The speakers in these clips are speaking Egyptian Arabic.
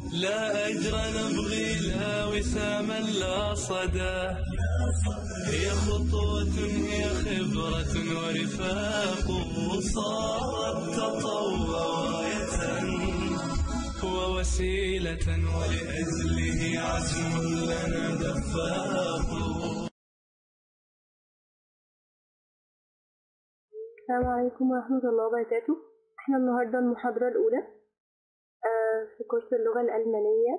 لا أجر نبغي لا وساما لا صدى هي خطوة هي خبرة ورفاق صارت تطوع راية ووسيلة ولأجله عزم لنا دفاق السلام عليكم ورحمة الله وبركاته احنا النهاردة المحاضرة الأولى آه، في كورس اللغة الألمانية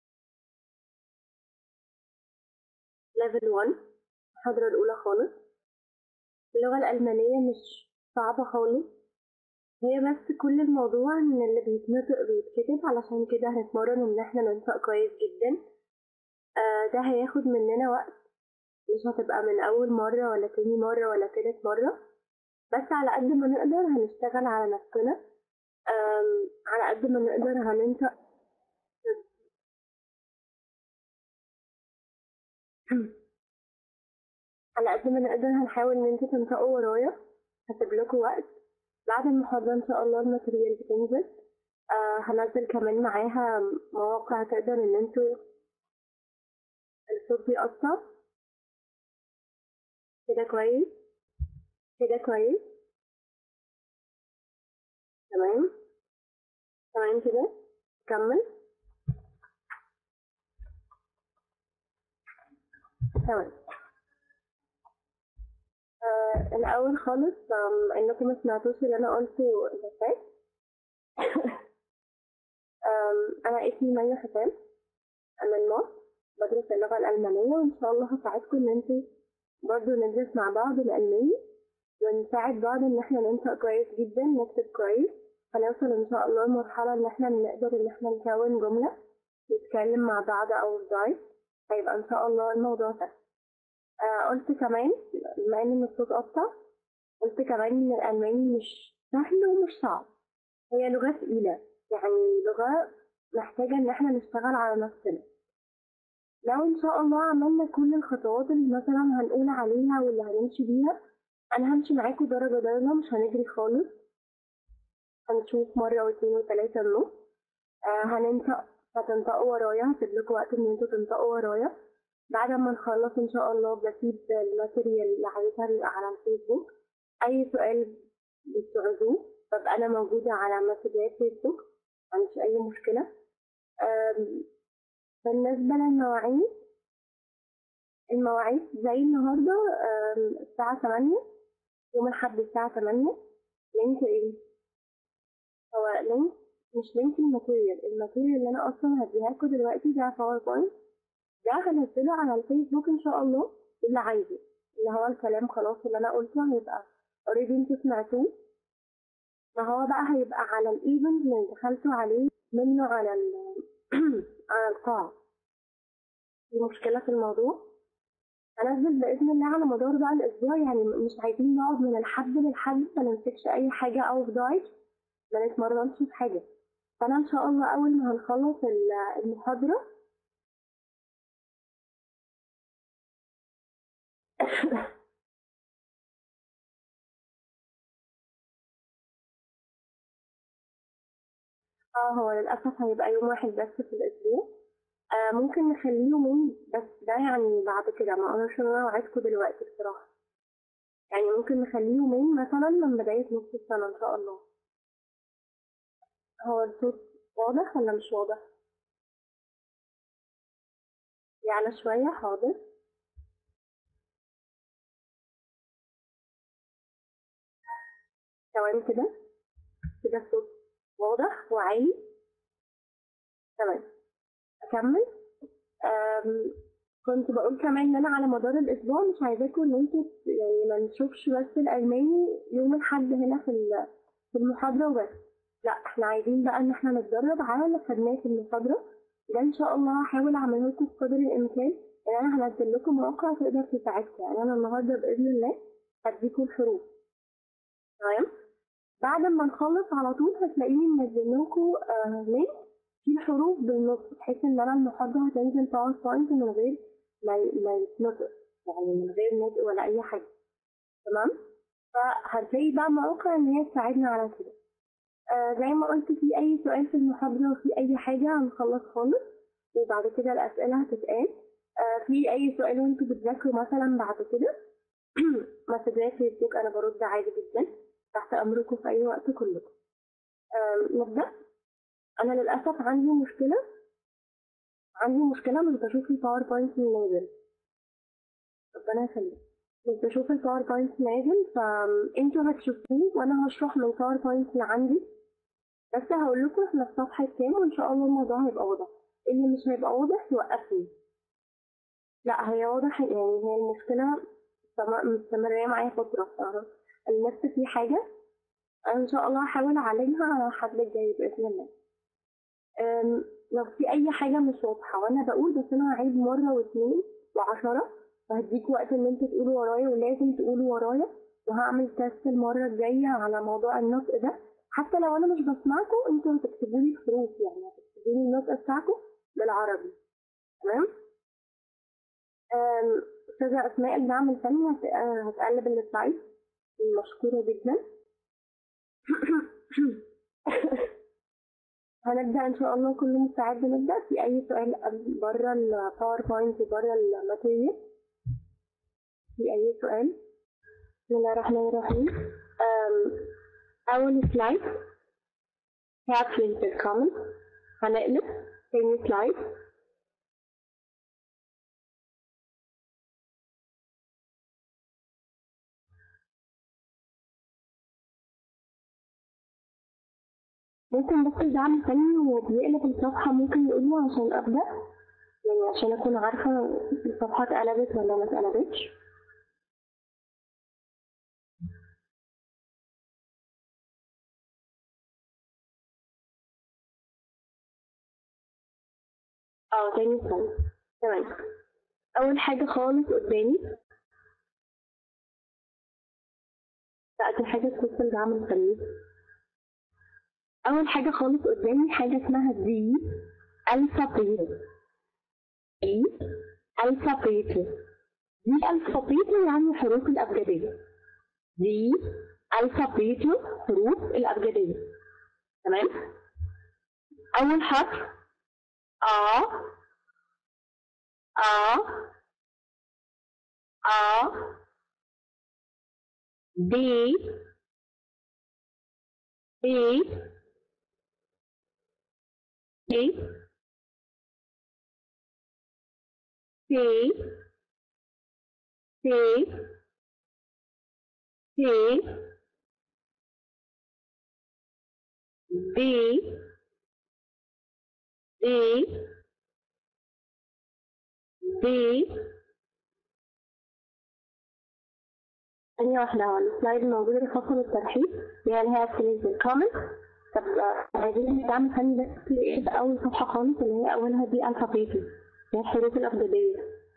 level 1 المحاضرة الأولى خالص اللغة الألمانية مش صعبة خالص هي بس كل الموضوع إن اللي بيتنطق بيتكتب علشان كده هنتمرن إن احنا ننطق كويس جدا آه، ده هياخد مننا وقت مش هتبقى من أول مرة ولا تاني مرة ولا تالت مرة بس على قد ما نقدر هنشتغل على نفسنا أم، على قد ما نقدر هننطق على قد ما نقدر هنحاول ان انتوا تنطقوا ورايا هسيب لكم وقت بعد المحاضرة ان شاء الله الماتريال بتنزل آه هنزل كمان معاها مواقع تقدر ان انتوا الصوت بيقطع كده كويس كده كويس تمام تمام كده كمل تمام آه الأول خالص آم، إنكم ما سمعتوش اللي أنا قلته اللي فات آم، أنا اسمي مي حسام أنا من مصر بدرس اللغة الألمانية وإن شاء الله هساعدكم إن انتوا برضه ندرس مع بعض الألماني ونساعد بعض ان احنا ننطق كويس جدا نكتب كويس هنوصل ان شاء الله لمرحلة ان احنا نقدر ان احنا نكون جملة نتكلم مع بعض او ازاي هيبقى ان شاء الله الموضوع سهل آه قلت كمان بما ان الصوت قطع قلت كمان ان الالماني مش سهل ومش صعب هي لغة تقيلة يعني لغة محتاجة ان احنا نشتغل على نفسنا لو ان شاء الله عملنا كل الخطوات اللي مثلا هنقول عليها واللي هنمشي بيها انا همشي معاكم درجة درجة مش هنجري خالص هنشوف مرة واتنين وتلاتة النص آه هننطق هتنطقوا ورايا هسيب لكم وقت ان انتوا تنطقوا ورايا بعد ما نخلص ان شاء الله بسيب الماتيريال اللي عايزها بيبقى على الفيسبوك اي سؤال بتعوزوه ببقى انا موجودة على مسجات فيسبوك معنديش اي مشكلة آم، بالنسبة للمواعيد المواعيد زي النهاردة آم، الساعة تمانية يوم الأحد الساعة تمانية لينك ايه؟ هو لينك مش لينك الماتيريال الماتيريال اللي أنا أصلا هديها لكم دلوقتي ده باوربوينت ده هنزله على الفيسبوك إن شاء الله اللي عايزه اللي هو الكلام خلاص اللي أنا قلته هيبقى اوريدي انتوا سمعتوه ما هو بقى هيبقى على الايفنت اللي دخلتوا عليه منه على ال على القاعة في مشكلة في الموضوع هنزل بإذن الله على مدار بقى الأسبوع يعني مش عايزين نقعد من الحد للحد ما نمسكش أي حاجة أو ضايع ما نتمرنش في حاجة فأنا إن شاء الله أول ما هنخلص ال- المحاضرة اه هو للأسف هيبقى يوم واحد بس في الأسبوع آه ممكن نخليه يومين بس ده يعني بعد كده ما أقدرش إن أنا أوعدكم دلوقتي بصراحة يعني ممكن نخليه يومين مثلا من بداية نص السنة إن شاء الله هو الصوت واضح ولا مش واضح؟ يعني شوية حاضر تمام كده كده الصوت واضح وعالي تمام أكمل أم كنت بقول كمان إن أنا على مدار الأسبوع مش عايزاكم إن انتوا ت- يعني ما نشوفش بس الألماني يوم الأحد هنا في ال- في المحاضرة وبس لا احنا عايزين بقى إن احنا نتدرب على اللي خدناه في المحاضرة ده إن شاء الله هحاول أعمله لكم بقدر الإمكان إن أنا هنزل لكم مواقع تقدر تساعدكم يعني أنا النهاردة بإذن الله هديكم الحروف تمام بعد ما نخلص على طول هتلاقيني منزل لكم آه لينك فيه الحروف بالنص بحيث ان انا المحاضرة هتنزل باوربوينت من غير ما ي- ما يتنطق يعني من غير نطق ولا اي حاجة تمام فهتلاقي بقى مواقع ان هي تساعدنا على كده آه زي ما قلت في أي سؤال في المحاضرة وفي أي حاجة هنخلص خالص وبعد كده الأسئلة هتتقال آه في أي سؤال وانتوا بتذاكروا مثلا بعد كده مسجات فيسبوك أنا برد عادي جدا تحت أمركم في أي وقت كلكم آه نبدأ أنا للأسف عندي مشكلة عندي مشكلة مش بشوف الباوربوينت نازل ربنا يخليك مش بشوف الباوربوينت نازل فانتوا هتشوفوه وانا هشرح من الباوربوينت اللي عندي بس هقول لكم احنا في صفحة كام وان شاء الله الموضوع هيبقى واضح اللي مش هيبقى واضح يوقفني لا هي واضح يعني هي المشكلة مستمرة معايا فترة النفس في حاجة أنا إن شاء الله هحاول أعالجها الحد الجاي بإذن الله لو في أي حاجة مش واضحة وأنا بقول بس أنا هعيد مرة واتنين وعشرة وهديك وقت إن أنتوا تقولوا ورايا ولازم تقولوا ورايا وهعمل تيست المرة الجاية على موضوع النطق ده حتى لو أنا مش بسمعكم أنتوا هتكتبوا لي الحروف يعني هتكتبوا لي النطق بتاعكم بالعربي تمام؟ أستاذة أسماء الدعم الفني هتقلب السلايد مشكورة جدا هنبدأ إن شاء الله كل مستعد نبدأ في أي سؤال بره الباوربوينت بره الماتيريال في أي سؤال بسم الله الرحمن الرحيم أول سلايد caption الكومنت هنقلب تاني سلايد ممكن بس الدعم الفني وبيقلب الصفحة ممكن يقولوا عشان أبدأ يعني عشان أكون عارفة الصفحة اتقلبت ولا ما اتقلبتش اه تاني سلايد تمام أول حاجة خالص قدامي لا دي حاجة تخص الدعم الفني أول حاجة خالص قدامي حاجة اسمها دي ألفابيتو دي ألفابيتو دي ألفابيتو يعني حروف الأبجدية دي ألفابيتو حروف الأبجدية تمام أول حرف آ آ آ دي دي A C C C D D D ثانية واحدة هو السلايد الموجودة الخاصة بالترحيب اللي هي الهاف الكومنت طب عايزين دعم فني بس في أول صفحة خالص اللي هي أولها دي ألفابيتي اللي هي الحروف الأبجدية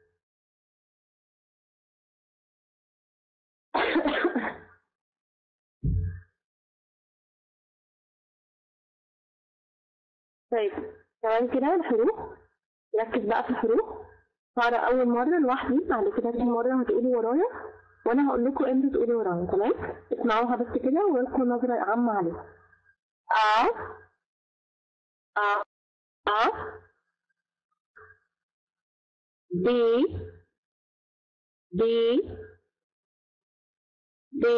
طيب تمام كده الحروف ركز بقى في الحروف هقرا أول مرة لوحدي بعد كده تاني مرة هتقولي ورايا وأنا هقول لكم إمتى تقولي ورايا تمام اسمعوها بس كده ولكم نظرة عامة عليها A A A B B B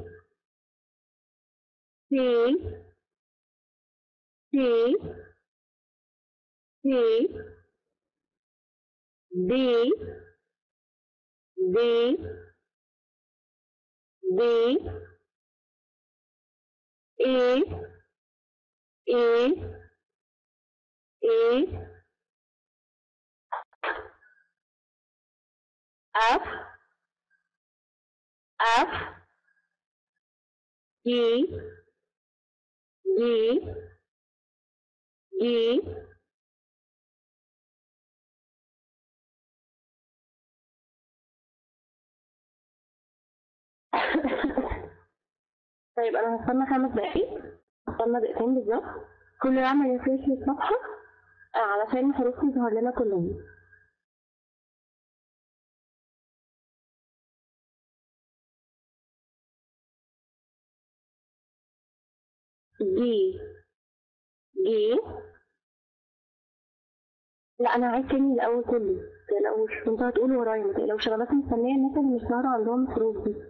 C C C D D D A A A F F G G G طيب انا هستنى خمس دقايق هستنى دقيقتين بالظبط كل يعمل ريفريش للصفحة آه، علشان الحروف تظهر لنا كلنا D جي جي لا انا عايز تاني الاول كله متقلقوش وانتوا هتقولوا ورايا متقلقوش انا بس مستنيه الناس اللي مش ظاهره عندهم حروف دي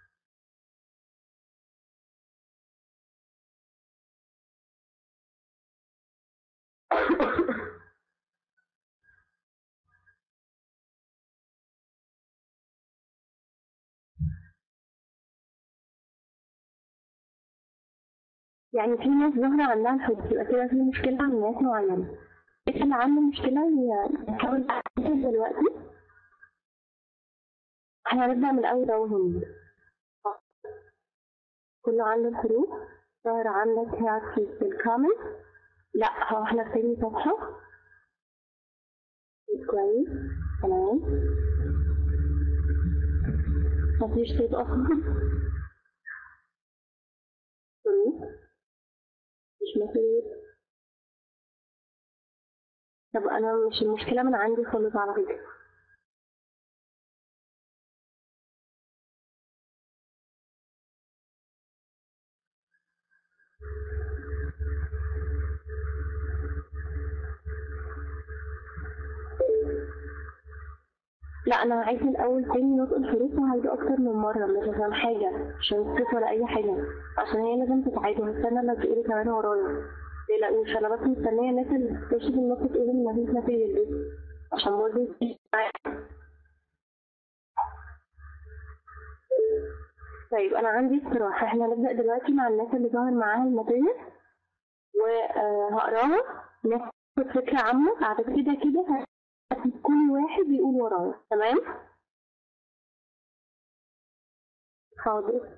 يعني في ناس ظاهرة عندها الحروف يبقى كده في مشكلة عند ناس معينة اللي عنده مشكلة نحاول نحلها دلوقتي احنا هنبدأ من الأول أهو هند كله عنده الحروف ظاهر عندك هي في الكامل لا هو احنا في تاني صفحة كويس تمام مفيش صوت أصلا حروف مش مفيش طب انا مش المشكله من عندي خالص على فكره لا انا عايزه الاول تاني نطق الحروف وهعيده اكتر من مره مش عشان حاجه عشان الصوت ولا اي حاجه عشان هي لازم تتعاد وهستنى لما تقولي كمان ورايا متقلقوش انا بس مستنيه الناس اللي تخش في النص تقول ان مفيش نتيجه دي عشان برضه طيب انا عندي اقتراح احنا هنبدا دلوقتي مع الناس اللي ظاهر معاها الماتيريال وهقراها ناخد فكره عامه بعد كده كده كل واحد بيقول ورايا تمام حاضر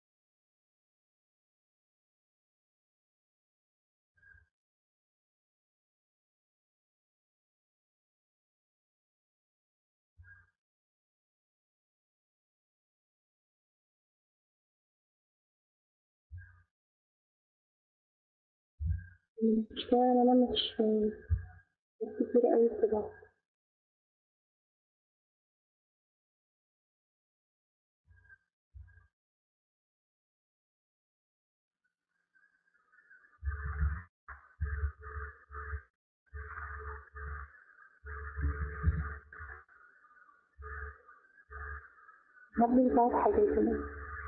المشكلة إن أنا مش مش كتير أوي كده حد يساعد حاجة كده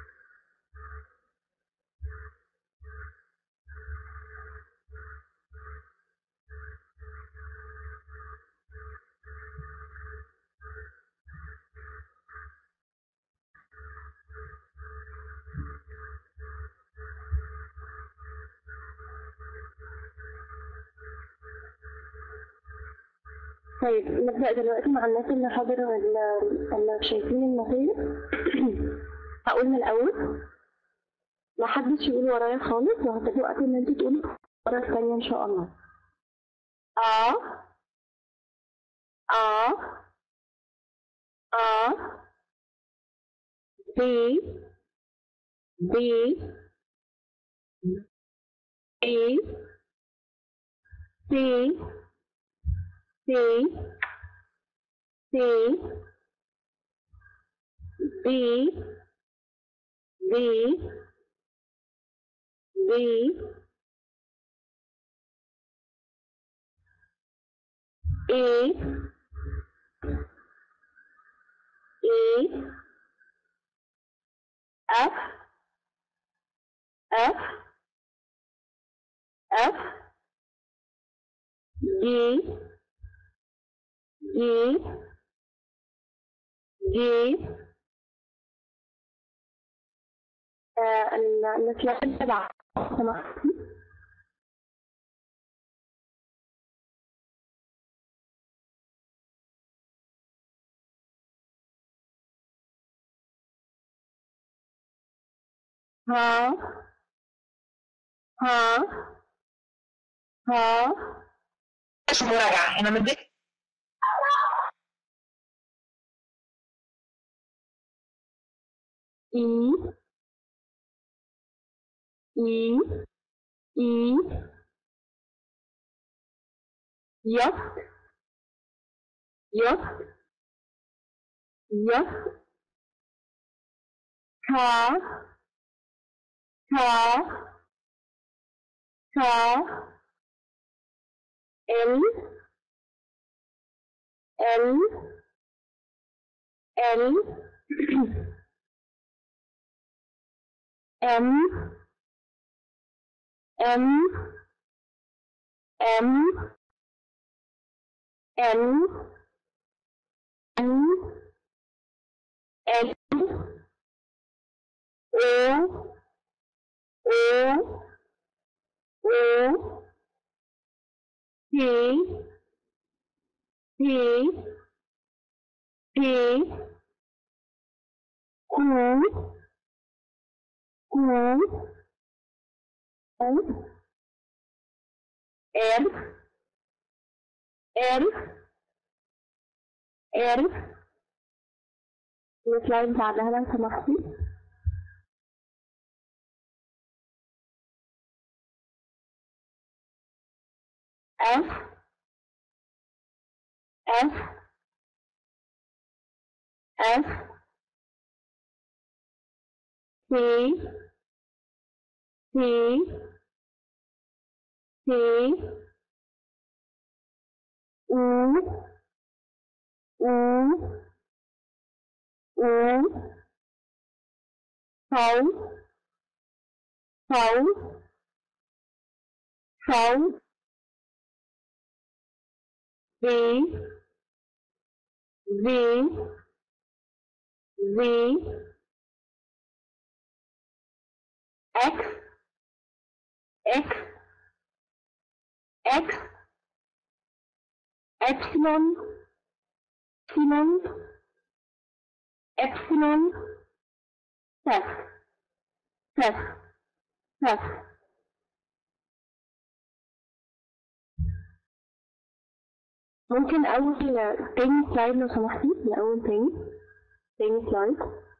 طيب نبدأ دلوقتي مع الناس اللي حاضرة اللي شايفين المثال هقول من الأول ما حدش يقول ورايا خالص وهتبقوا وقت إن أنتوا تقولوا المرة الثانية إن شاء الله آه آه آه بي بي بي سي C C B B B E E F F F G G G آه السلاح السبعة سمحتي ها ها ها مش مراجعة أنا مديك E E E Yes Yes Yes Ka Ka ها ال ال ال ام ام ام ال ال ال او او O P P P Q Q O R R R السلايد بعدها لو سمحتي F F F T T T U U U sáu sáu sáu V V V X X X epsilon epsilon epsilon plus plus plus ممكن أول تاني سلايد لو سمحتي الأول تاني تاني سلايد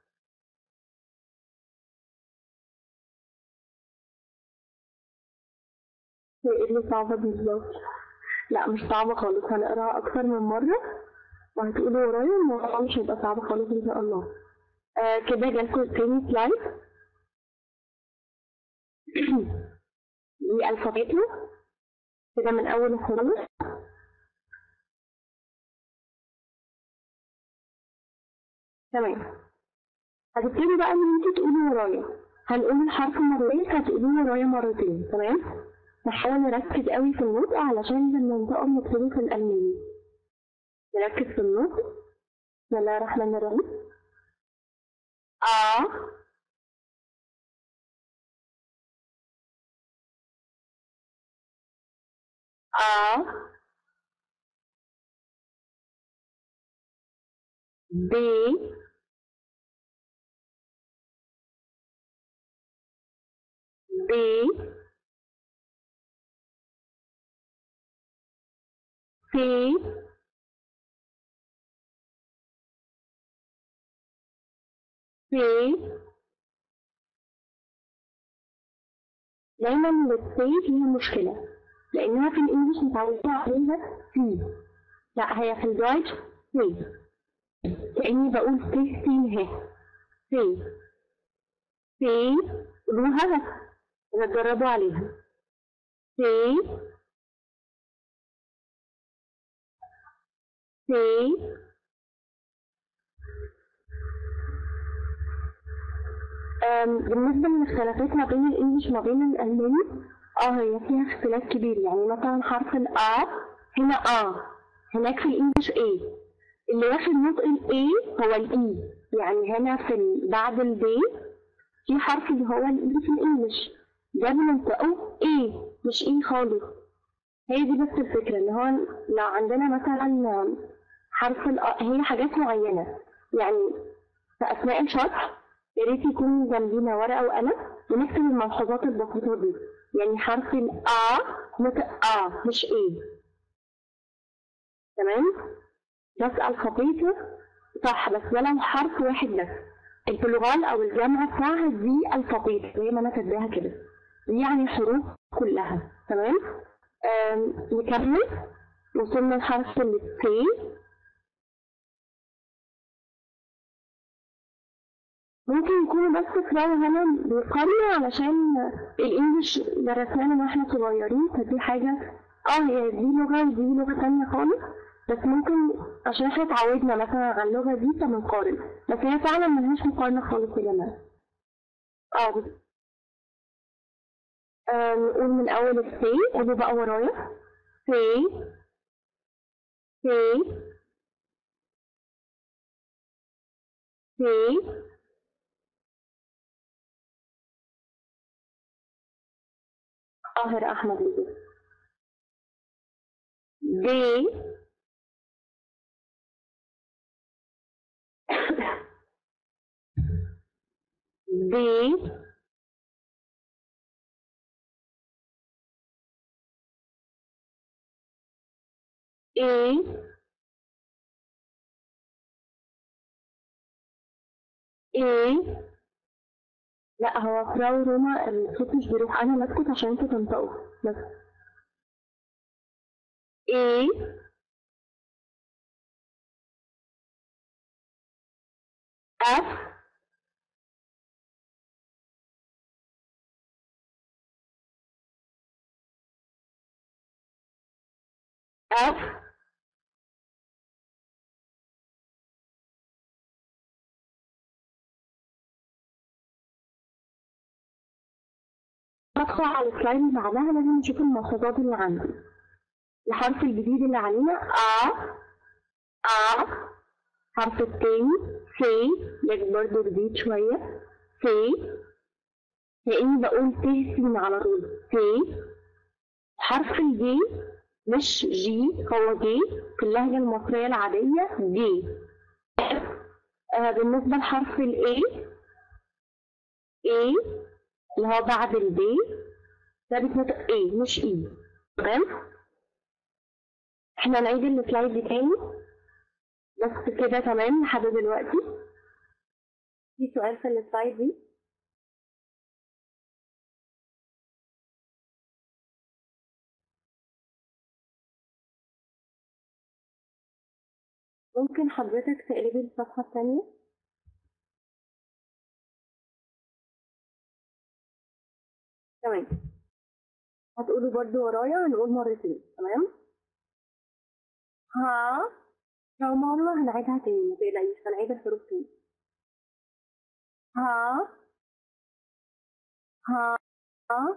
هي ايه اللي صعبة بالظبط لا مش صعبة خالص هنقراها أكتر من مرة وهتقولوا ورايا الموضوع مش هيبقى صعب خالص إن شاء الله آه كده جالكوا تاني سلايد دي ألفابيته كده من أول خالص تمام هتبتدي بقى ان انتوا تقولوا ورايا هنقول الحرف مرتين هتقولوه ورايا مرتين تمام نحاول نركز قوي في النطق علشان المنطقة المطلوبة في الألماني نركز في النطق بسم الله الرحمن الرحيم آ آ B B C C دايما السي فيها مشكلة لأنها في الإنجليش متعودة عليها سي لا هي في الدويتش سي كأني بقول سي سين ه سي سي قولوها نتدربوا عليها سي سي أم، بالنسبة للاختلافات ما بين الإنجليش وما بين الألماني اه هي فيها اختلاف كبير يعني مثلا حرف الآ هنا آ هناك في الإنجليش A اللي واخد نطق ال A هو ال E يعني هنا في ال- بعد ال B في حرف اللي هو ال E في الإنجليش ده بننطقه A مش E خالص هي دي بس الفكرة إن هو لو عندنا مثلا حرف ال A هي حاجات معينة يعني في أثناء الشرح يا ريت يكون جنبينا ورقة وقلم ونكتب الملحوظات البسيطة دي يعني حرف ال A نطق A مش A تمام بس الخطيطة صح بس ده لو حرف واحد بس البلغال أو الجامعة بتاعها دي الخطيطة زي ما أنا كاتباها كده دي يعني الحروف كلها تمام آم، نكمل وصلنا لحرف التي ممكن يكونوا بس فراو هنا بيقارنوا علشان الانجليش درسناه واحنا صغيرين فدي حاجة اه هي دي لغة ودي لغة تانية خالص بس ممكن عشان احنا اتعودنا مثلا على اللغة دي فبنقارن بس هي فعلا ملهاش مقارنة خالص يا جماعة اه بس آه، نقول من أول السي قولوا بقى ورايا سي سي سي قاهر أحمد البيت دي دي ايه ايه لا هو فراو روما الصوت مش بيروح انا بسكت عشان انتوا تنطقوا بس ايه اف اف ندخل على السلايد اللي بعدها لازم نشوف الملحوظات اللي عندي الحرف الجديد اللي علينا آ آ حرف التاني سي لك برضه جديد شوية سي لأني بقول ت سين على طول سي حرف الجي مش جي هو جي في اللهجة المصرية العادية جي آه بالنسبة لحرف الاي اي اللي هو بعد البي ده بيتنطق اي مش اي تمام احنا نعيد السلايد دي تاني بس كده تمام لحد دلوقتي في سؤال في السلايد دي ممكن حضرتك تقلبي الصفحة التانية تمام هتقولوا برضو ورايا هنقول مرتين تمام ها لو مرة هنعيدها تاني متقلقيش هنعيد الحروف تاني ها ها ها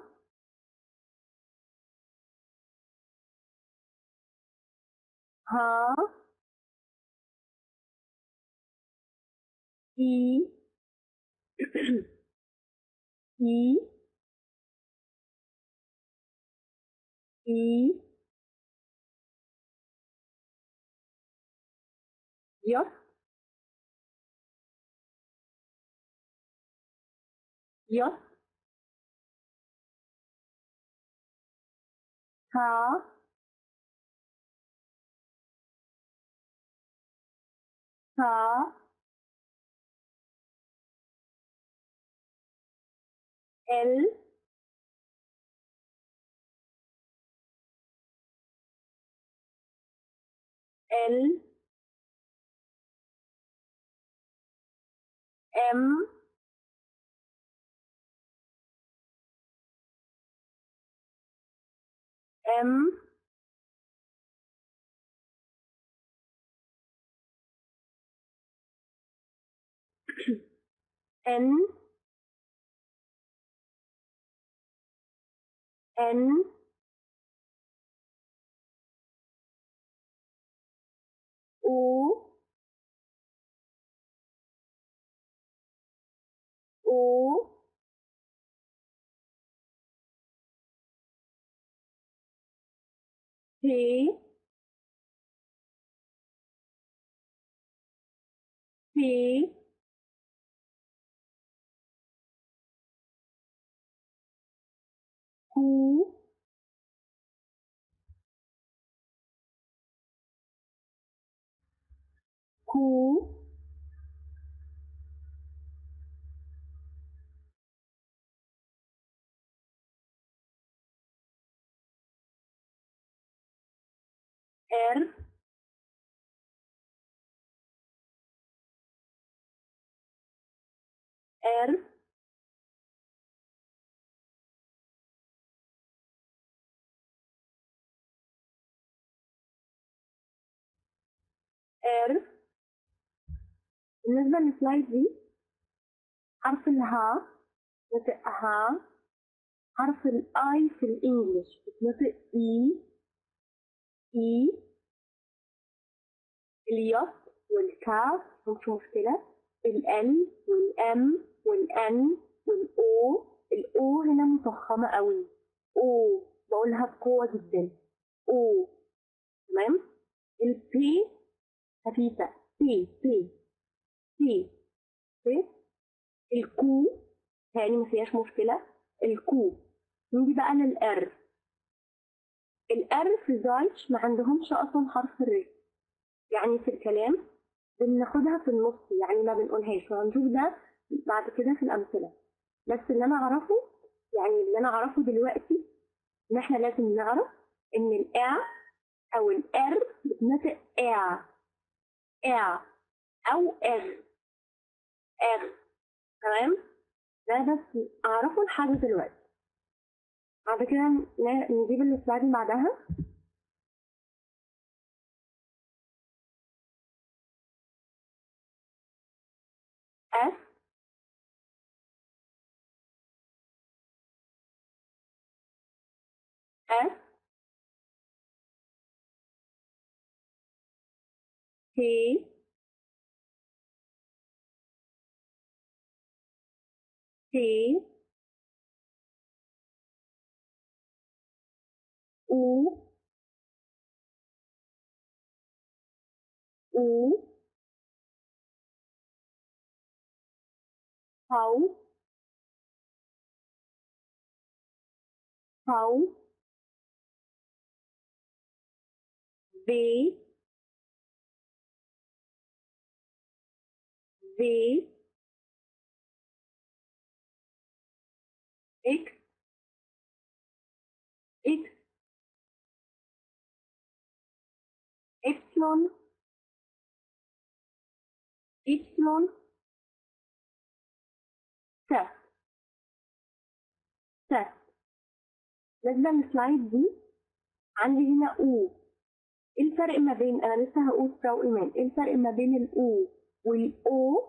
ها إي إي إي يس يس ها ها ال ال M M N N O O P P Q Q R R R بالنسبة للسلايد دي حرف الها نطق ها حرف الاي في الانجليش بتنطق اي اي اليوت والكاف مش مشكلة ال والام والان والاو الاو هنا مفخمة قوي او بقولها بقوة جدا او تمام البي خفيفة بي بي بي بي الكو تاني ما فيهاش مشكلة الكو نيجي بقى للار الار في زايتش ما عندهمش اصلا حرف الر يعني في الكلام بناخدها في النص يعني ما بنقولهاش وهنشوف ده بعد كده في الامثله بس اللي انا اعرفه يعني اللي انا اعرفه دلوقتي ان احنا لازم نعرف ان الا او الار بتنطق اع اع او ار ار تمام ده بس اعرفه لحد دلوقتي بعد كده ن- نجيب السلايد اللي بعدها S S T T U U hậu hậu vì vì x x epsilon epsilon س س بالنسبة للسلايد دي عندي هنا او ايه الفرق ما بين انا لسه هقول فراو ايمان ايه الفرق ما بين الاو والاو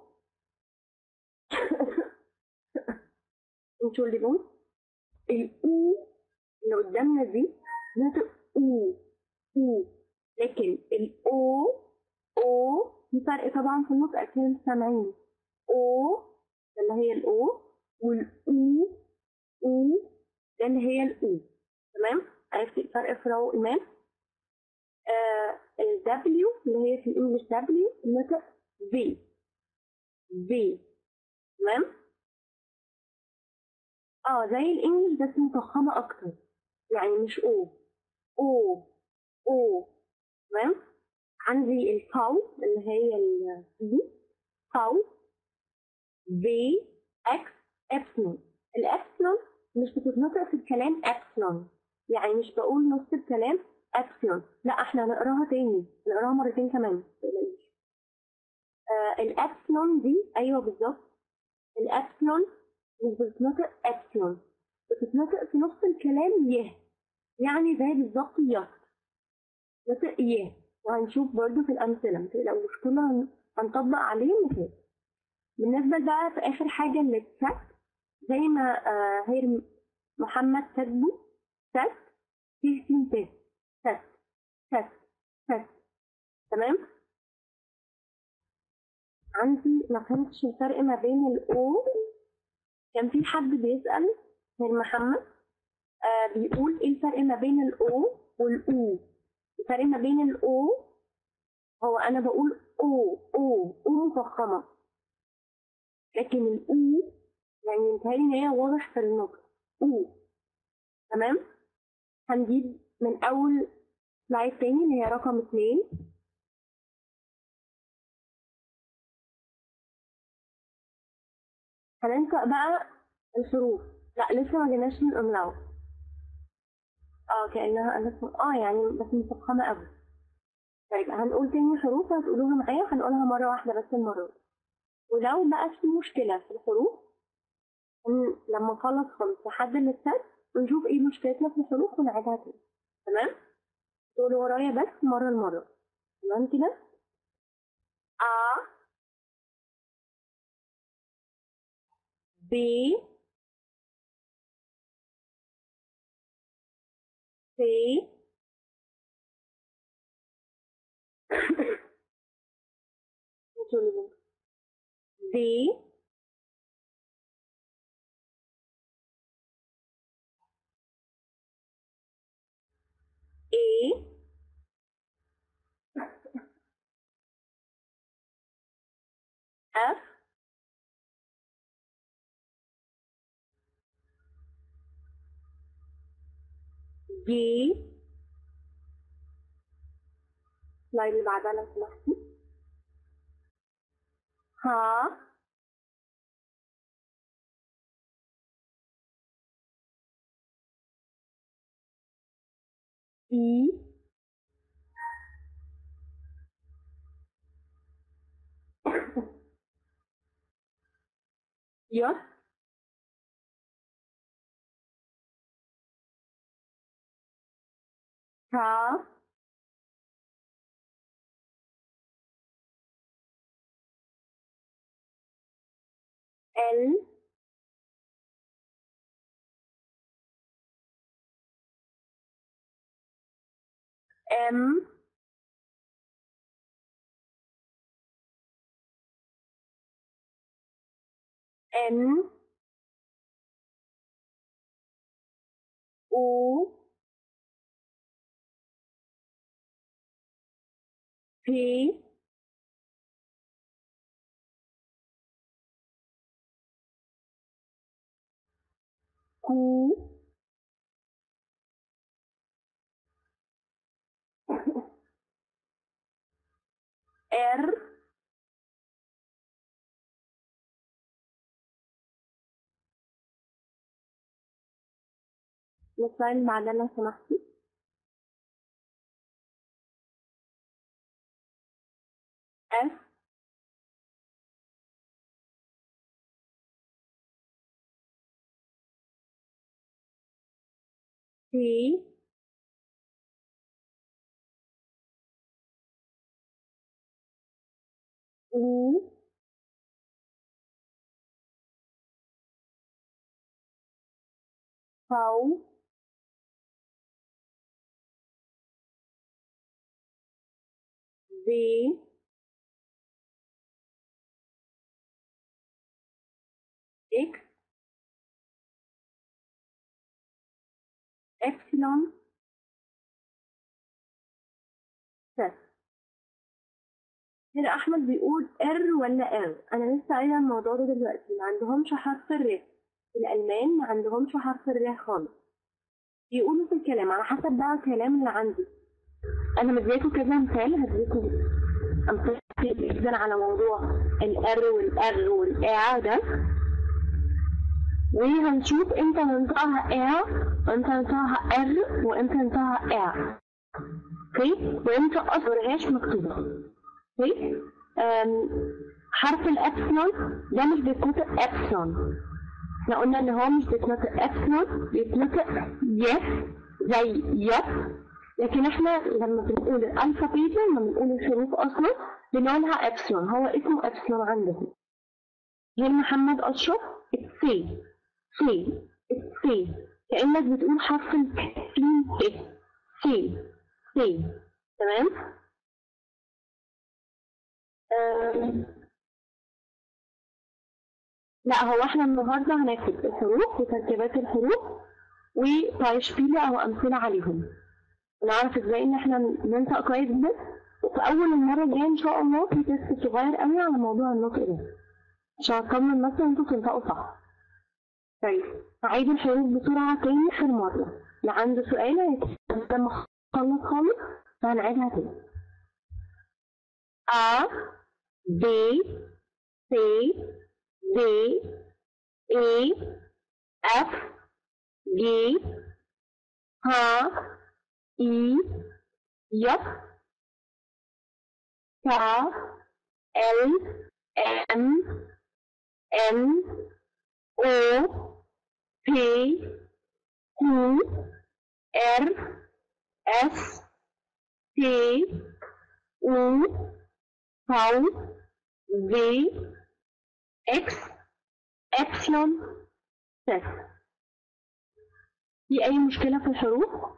Entschuldigung الاو اللي قدامنا دي نطق او او لكن الاو او في فرق طبعا في النطق اكيد انتوا سامعين او ده اللي هي الاو والاو او ده اللي هي الاو تمام عرفت الفرق في رو ايمان آه الدبليو اللي هي في الانجليش دبليو نطق في في تمام اه زي الانجليش بس مفخمة اكتر يعني مش او او او تمام عندي الفاو اللي هي ال دي فاو في اكس ابسلون الابسلون مش بتتنطق في الكلام ابسلون يعني مش بقول نص الكلام ابسلون لا احنا نقراها تاني نقراها مرتين كمان متقلقيش. آه الابسلون دي ايوه بالظبط الابسلون مش بتتنطق ابسلون بتتنطق في نص الكلام يه يعني زي بالظبط يس نطق يه وهنشوف برضو في الامثله متقلقوش كله هن- هنطبق عليه مثال بالنسبه بقى في اخر حاجه للسات زي ما آه هي محمد كاتبه سات في سين ت سات سات سات تمام عندي ما فهمتش الفرق ما بين الاو كان في حد بيسأل غير محمد آه بيقول ايه الفرق ما بين الاو والاو الفرق ما بين الاو هو انا بقول او او او مفخمة لكن الاو يعني متهيألي ان هي واضح في النطق او تمام هنجيب من اول سلايد تاني اللي هي رقم اتنين هننطق بقى الحروف لا لسه ما جيناش للاملاء اه كانها الف اه يعني بس مفخمه قوي طيب هنقول تاني حروف هتقولوها معايا وهنقولها مره واحده بس المره دي ولو بقى في مشكله في الحروف ون- لما نخلص خالص لحد الستات ونشوف ايه مشكلتنا في الحروف ونعيدها تاني تمام تقولوا ورايا بس مرة لمرة تمام كده A B C Entschuldigung. D E F G السلايد اللي بعدها لو سمحتي ها إي يس ها ال ام ان او بي كو ار السلايد اللي بعدها لو سمحتي اف سي او فاو في اكس epsilon صفر هنا احمد بيقول ار ولا ار انا لسه قايله الموضوع ده دلوقتي ما عندهمش حرف الر في الالمان ما عندهمش حرف الر خالص بيقولوا في الكلام على حسب بقى الكلام اللي عندي انا مدياكوا كذا مثال هديكوا امثله كتير جدا على موضوع الار والاغ والاع ده وهنشوف امتى ننطقها ا وامتى ننطقها ار وامتى ننطقها ا اوكي وامتى اصلا ملهاش مكتوبه اوكي أم، حرف الابسلون ده مش بيتنطق ابسلون احنا قلنا ان هو مش بيتنطق ابسلون بيتنطق يس زي يس لكن احنا لما بنقول الالفابيت لما بنقول الحروف اصلا بنقولها ابسلون هو اسمه ابسلون عندهم غير محمد اشرف سي سي سي كانك بتقول حرف السين سي سي تمام أم، لا هو احنا النهارده هناخد الحروف وتركيبات الحروف وتايشبيلة او امثله عليهم ونعرف ازاي ان احنا ننطق كويس جدا وفي اول المره الجايه ان شاء الله في تيست صغير قوي على موضوع النطق ده عشان اطمن مثلا انتوا تنطقوا صح طيب هعيد الحروف بسرعه تاني اخر مره اللي عنده سؤال هيتكلم لما اخلص خالص فهنعيدها تاني A B C D E F G H I J K L M N O P Q R S T U V W X إبسلون Z في أي مشكلة في الحروف؟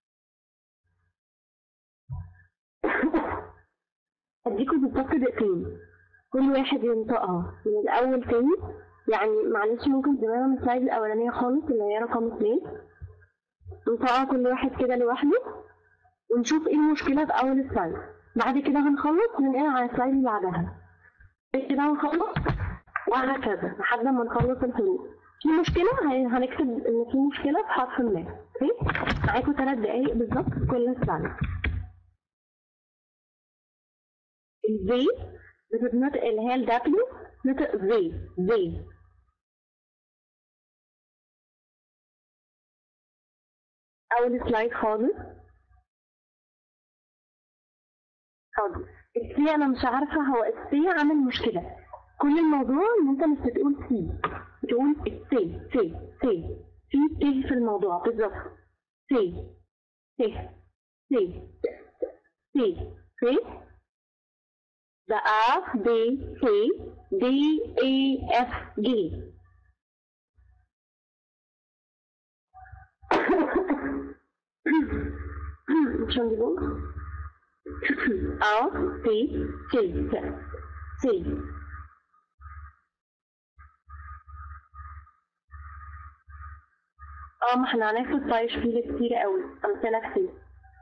هديكوا بالظبط دقيقتين كل واحد ينطقها من الأول تاني يعني معلش ممكن تبقى من السلايد الأولانية خالص اللي هي رقم اتنين ننطقها كل واحد كده لوحده ونشوف ايه المشكلة في أول السلايد بعد كده هنخلص وننقل على السلايد اللي بعدها بعد كده هنخلص وهكذا لحد ما نخلص الحروف في مشكلة هن- هنكتب إن في مشكلة في حرف ما اوكي معاكوا ثلاث دقايق بالظبط في كل سلايد الفي بتتنطق اللي هي الدبليو نطق في في أول سلايد خالص حاضر السي أنا مش عارفة هو السي عامل مشكلة كل الموضوع إن أنت مش بتقول سي بتقول السي سي سي في سي في الموضوع بالظبط سي سي سي سي سي ده A B C D E F G شلون يقول؟ A B C C اه ما احنا هناخد طيب كتير كتير قوي امثله كتير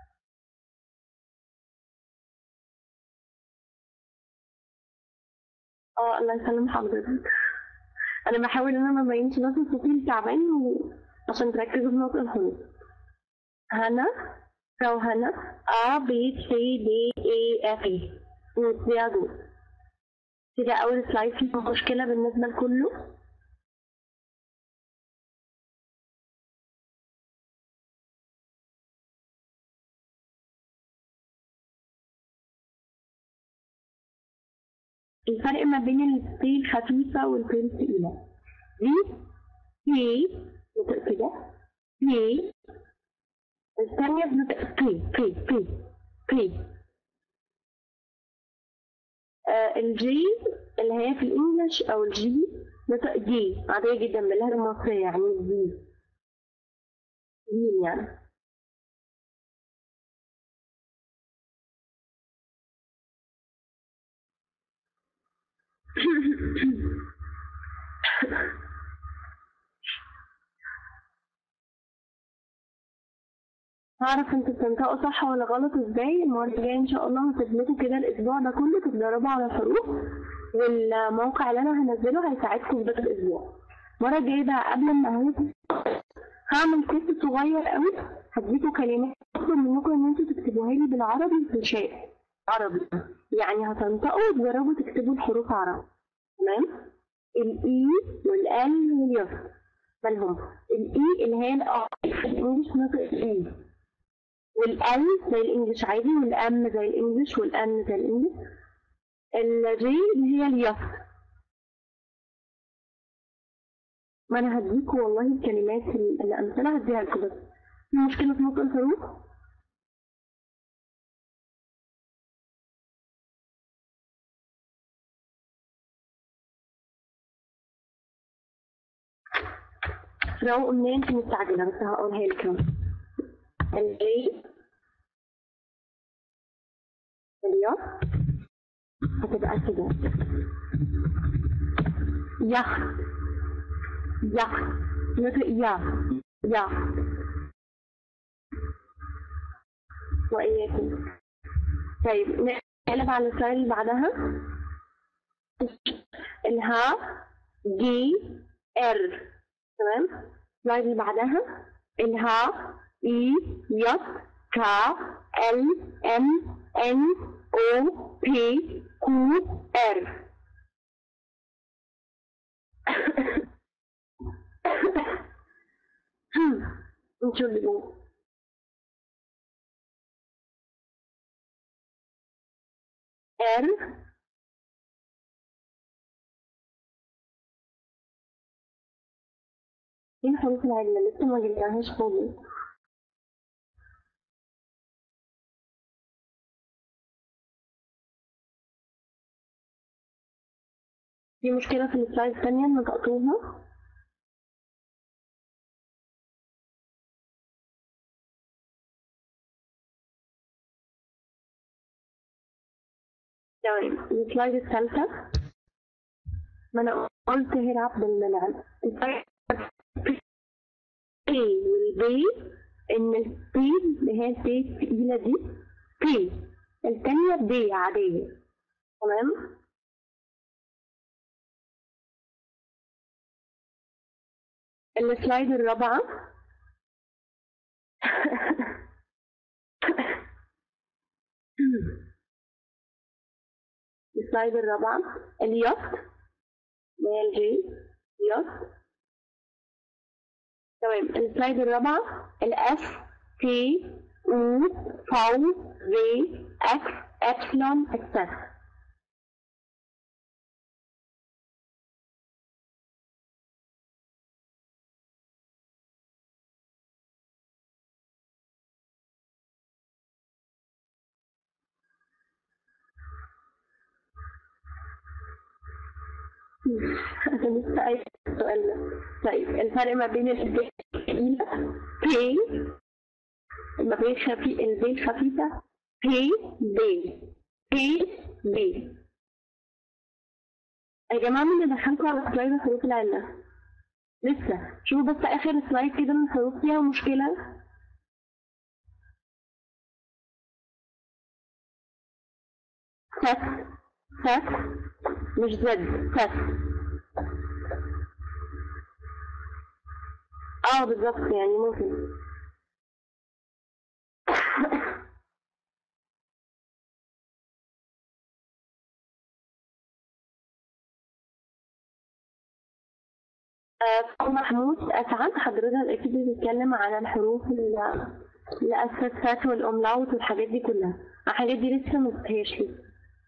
اه الله يسلم حضرتك انا بحاول ان انا ما ابينش نفسي صوتي تعبان و... عشان تركزوا في نطق الحروف هنا فراو هنا A B C D E F E نبتدي دول كده أول سلايد فيه مشكلة بالنسبة لكله الفرق ما بين البي الخفيفة والبي التقيلة دي بي نطق كده بي الثانية بنطق بي بي بي بي آه الجي اللي هي في الانجليش او الجي نطق جي عادية جدا باللهجة المصرية يعني جي جيم يعني هعرف انتوا بتنطقوا صح ولا غلط ازاي المرة الجاية ان شاء الله هتثبتوا كده الاسبوع ده كله تتدربوا على الحروف والموقع اللي انا هنزله هيساعدكم في بقية الاسبوع المرة الجاية بقى قبل ما هنزل هعمل تيست صغير قوي هديكوا كلمات اطلب منكم ان انتوا تكتبوها لي بالعربي في الشات عربي يعني هتنطقوا وتجربوا تكتبوا الحروف عربي تمام الاي والال واليس مالهم الاي اللي هي الأ في الانجليش نطق الاي والال زي الانجليش عادي والام زي الانجليش والان زي الانجليش الجي اللي هي اليس ما انا هديكوا والله الكلمات ال- الامثله هديها لكم بس في مشكله في نطق الحروف لو قلنا انت مستعجله بس هقولها لكم الجي اليس هتبقى كده يخ يخ نطق يا يا وإياكم طيب نقلب على السلايد اللي بعدها الها جي ار تمام السلايد اللي بعدها الها اي يس كا ال ام ان او بي كيو ار Entschuldigung. R فين حروف العلة لسه ما جبناهاش خالص في مشكلة في السلايد الثانية نطقتوها تمام السلايد الثالثة ما انا قلت هلعب بالملعب A والبي ان البي اللي هي البي التقيلة دي بي التانية بي عادية تمام السلايد الرابعة السلايد الرابعة اليوت اللي هي الجي يوت تمام السلايد الرابعة الاس تي او فاو في اكس ابسلون اكسس أنا لسه قايل السؤال ده طيب الفرق ما بين البي الثقيلة بي ما بين خفي البي الخفيفة بي بي بي بي يا جماعة مين اللي دخلكوا على سلايد حروف العلة؟ لسه شوفوا بس آخر سلايد كده من الحروف فيها مشكلة ست ست مش زد ست اه بالظبط يعني ممكن آه، محمود أسعد حضرتك أكيد بتتكلم عن الحروف ال- الأساسات والأملاوت والحاجات دي كلها الحاجات دي لسه ما جبتهاش لسه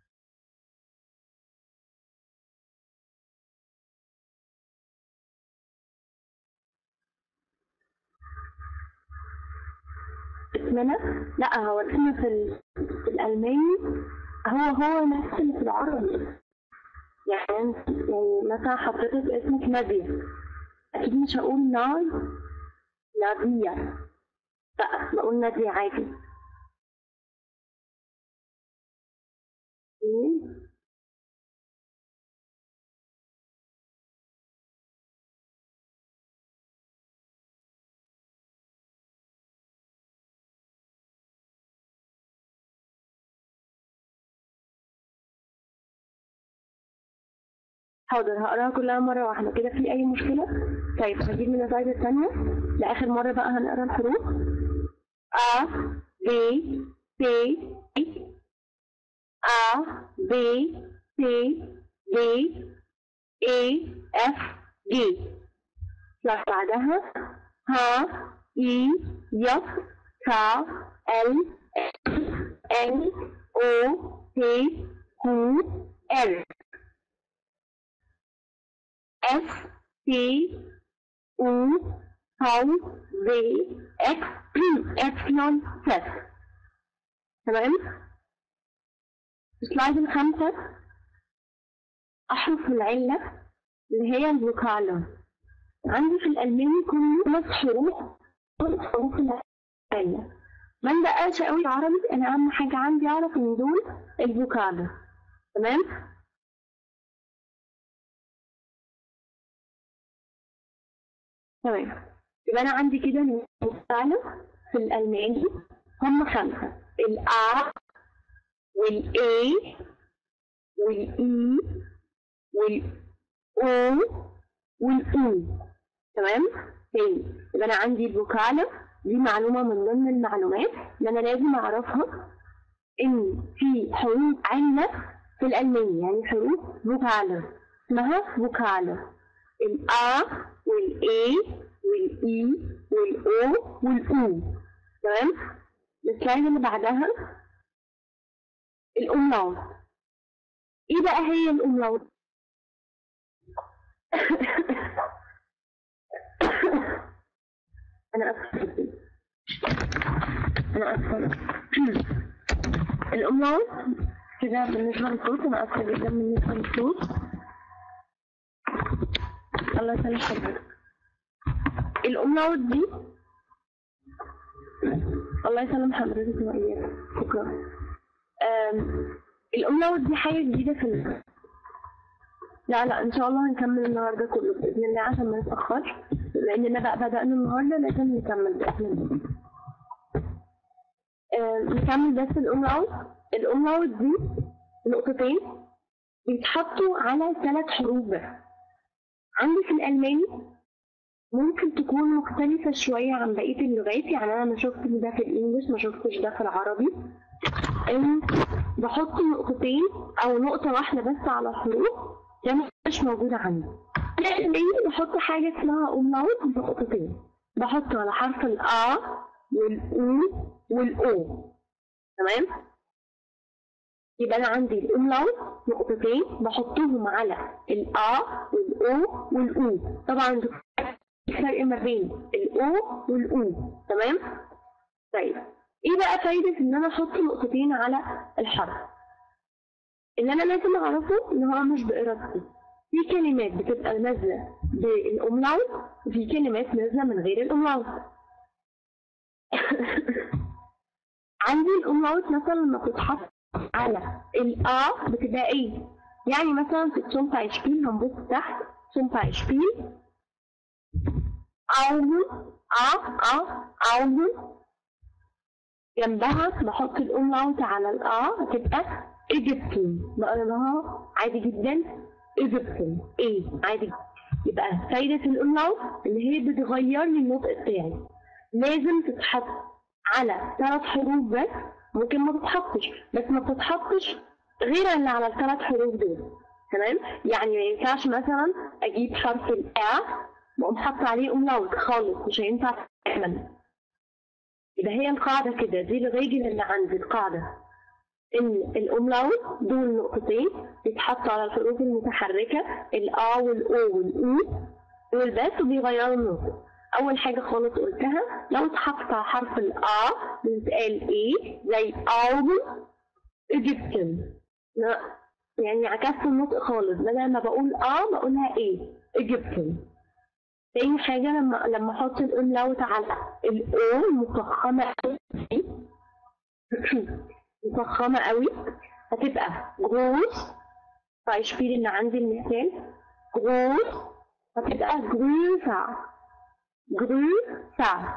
اسمنا لا هو اسمنا في, ال... في الألماني هو هو نفس اللي في العربي يعني انت يعني مثلا حضرتك اسمك نادية أكيد مش هقول ناي نادية لا بقول نادية عادي مم. حاضر هقراها كلها مرة واحدة كده في أي مشكلة؟ طيب هجيب من السلايد الثانية لآخر مرة بقى هنقرا الحروف A B C A B C D E F G لو بعدها ه I ي ك L N O P Q R S T U V V X إبسلون Z تمام السلايد الخامسة أحرف العلة اللي هي الفوكالة عندي في الألماني كله خمس حروف كل حروف العلة ما ندققش قوي عربي أنا أهم حاجة عندي أعرف إن دول الفوكالة تمام تمام يبقى أنا عندي كده الفوكالة في الألماني هم خمسة الأ والإي والإي والأو والأو تمام تاني يبقى أنا عندي الفوكالة دي معلومة من ضمن المعلومات اللي أنا لازم أعرفها إن في حروف علة في الألماني يعني حروف فوكالة اسمها فوكالة الأ والإي والإي والأو والأو تمام السلايد اللي بعدها الأملاوت إيه بقى هي الأملاوت؟ انا اسفه جدا انا اسفه الاملاوت كده بالنسبه للصوت انا اسفه جدا بالنسبه للصوت الله يسلم حضرتك الاملاوت دي الله يسلم حضرتك وإياك شكرا آم، الأملاوت دي حاجة جديدة في ال... لا لا إن شاء الله هنكمل النهاردة كله بإذن الله عشان ما نتأخرش لأننا بقى بدأنا النهاردة لازم نكمل بإذن الله آم، نكمل بس الأملاوت الأملاوت دي نقطتين بيتحطوا على ثلاث حروف بس عندي في الألماني ممكن تكون مختلفة شوية عن بقية اللغات يعني أنا ما شفتش ده في الإنجليش ما شفتش ده في العربي إن بحط نقطتين أو نقطة واحدة بس على الحروف ده مش موجودة عندي ليه بحط حاجة اسمها أملاوت بنقطتين بحط على حرف الآ والأو والأو تمام يبقى أنا عندي الأملاوت نقطتين بحطهم على الآ والأو والأو طبعا الفرق ما بين الاو والاو تمام طيب ايه بقى فايدة ان انا احط نقطتين على الحرف اللي انا لازم اعرفه ان هو مش بارادتي في كلمات بتبقى نازلة بالاملاوت وفي كلمات نازلة من غير الاملاوت عندي الاملاوت مثلا لما بتتحط على الآ بتبقى ايه يعني مثلا في السومبا شبيل هنبص تحت سومبا شبيل Augen, A, A, Augen جنبها بحط الأملاوت على الآ هتبقى إيجيبتون بقراها عادي جدا إيجيبتون إيه عادي جدا. يبقى فايدة الأملاوت إن هي بتغير لي النطق بتاعي لازم تتحط على ثلاث حروف بس ممكن ما تتحطش بس ما بتتحطش غير اللي على الثلاث حروف دول تمام يعني ما ينفعش مثلا اجيب حرف الآ واقوم حاطه عليه املاوت خالص مش هينفع تماما يبقى هي القاعدة كده دي الريجل اللي عندي القاعدة إن الأملاوت دول نقطتين بيتحطوا على الحروف المتحركة الآ والأو والأو دول بس وبيغيروا النطق أول حاجة خالص قلتها لو اتحط على حرف الآ بيتقال إيه زي أوجن إيجيبتن لا يعني عكست النطق خالص بدل ما بقول آ بقولها إيه إيجيبتن تاني حاجة لما لما احط الاملاوت على الاو مفخمة قوي مفخمة قوي هتبقى جروس فايشبيل اللي عندي المثال جروس هتبقى جروسا جروسا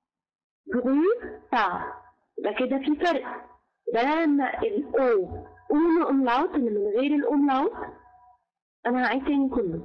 جروسا يبقى كده في فرق ده لما الاو اونو املاوت اللي من غير الاملاوت انا هعيد تاني كله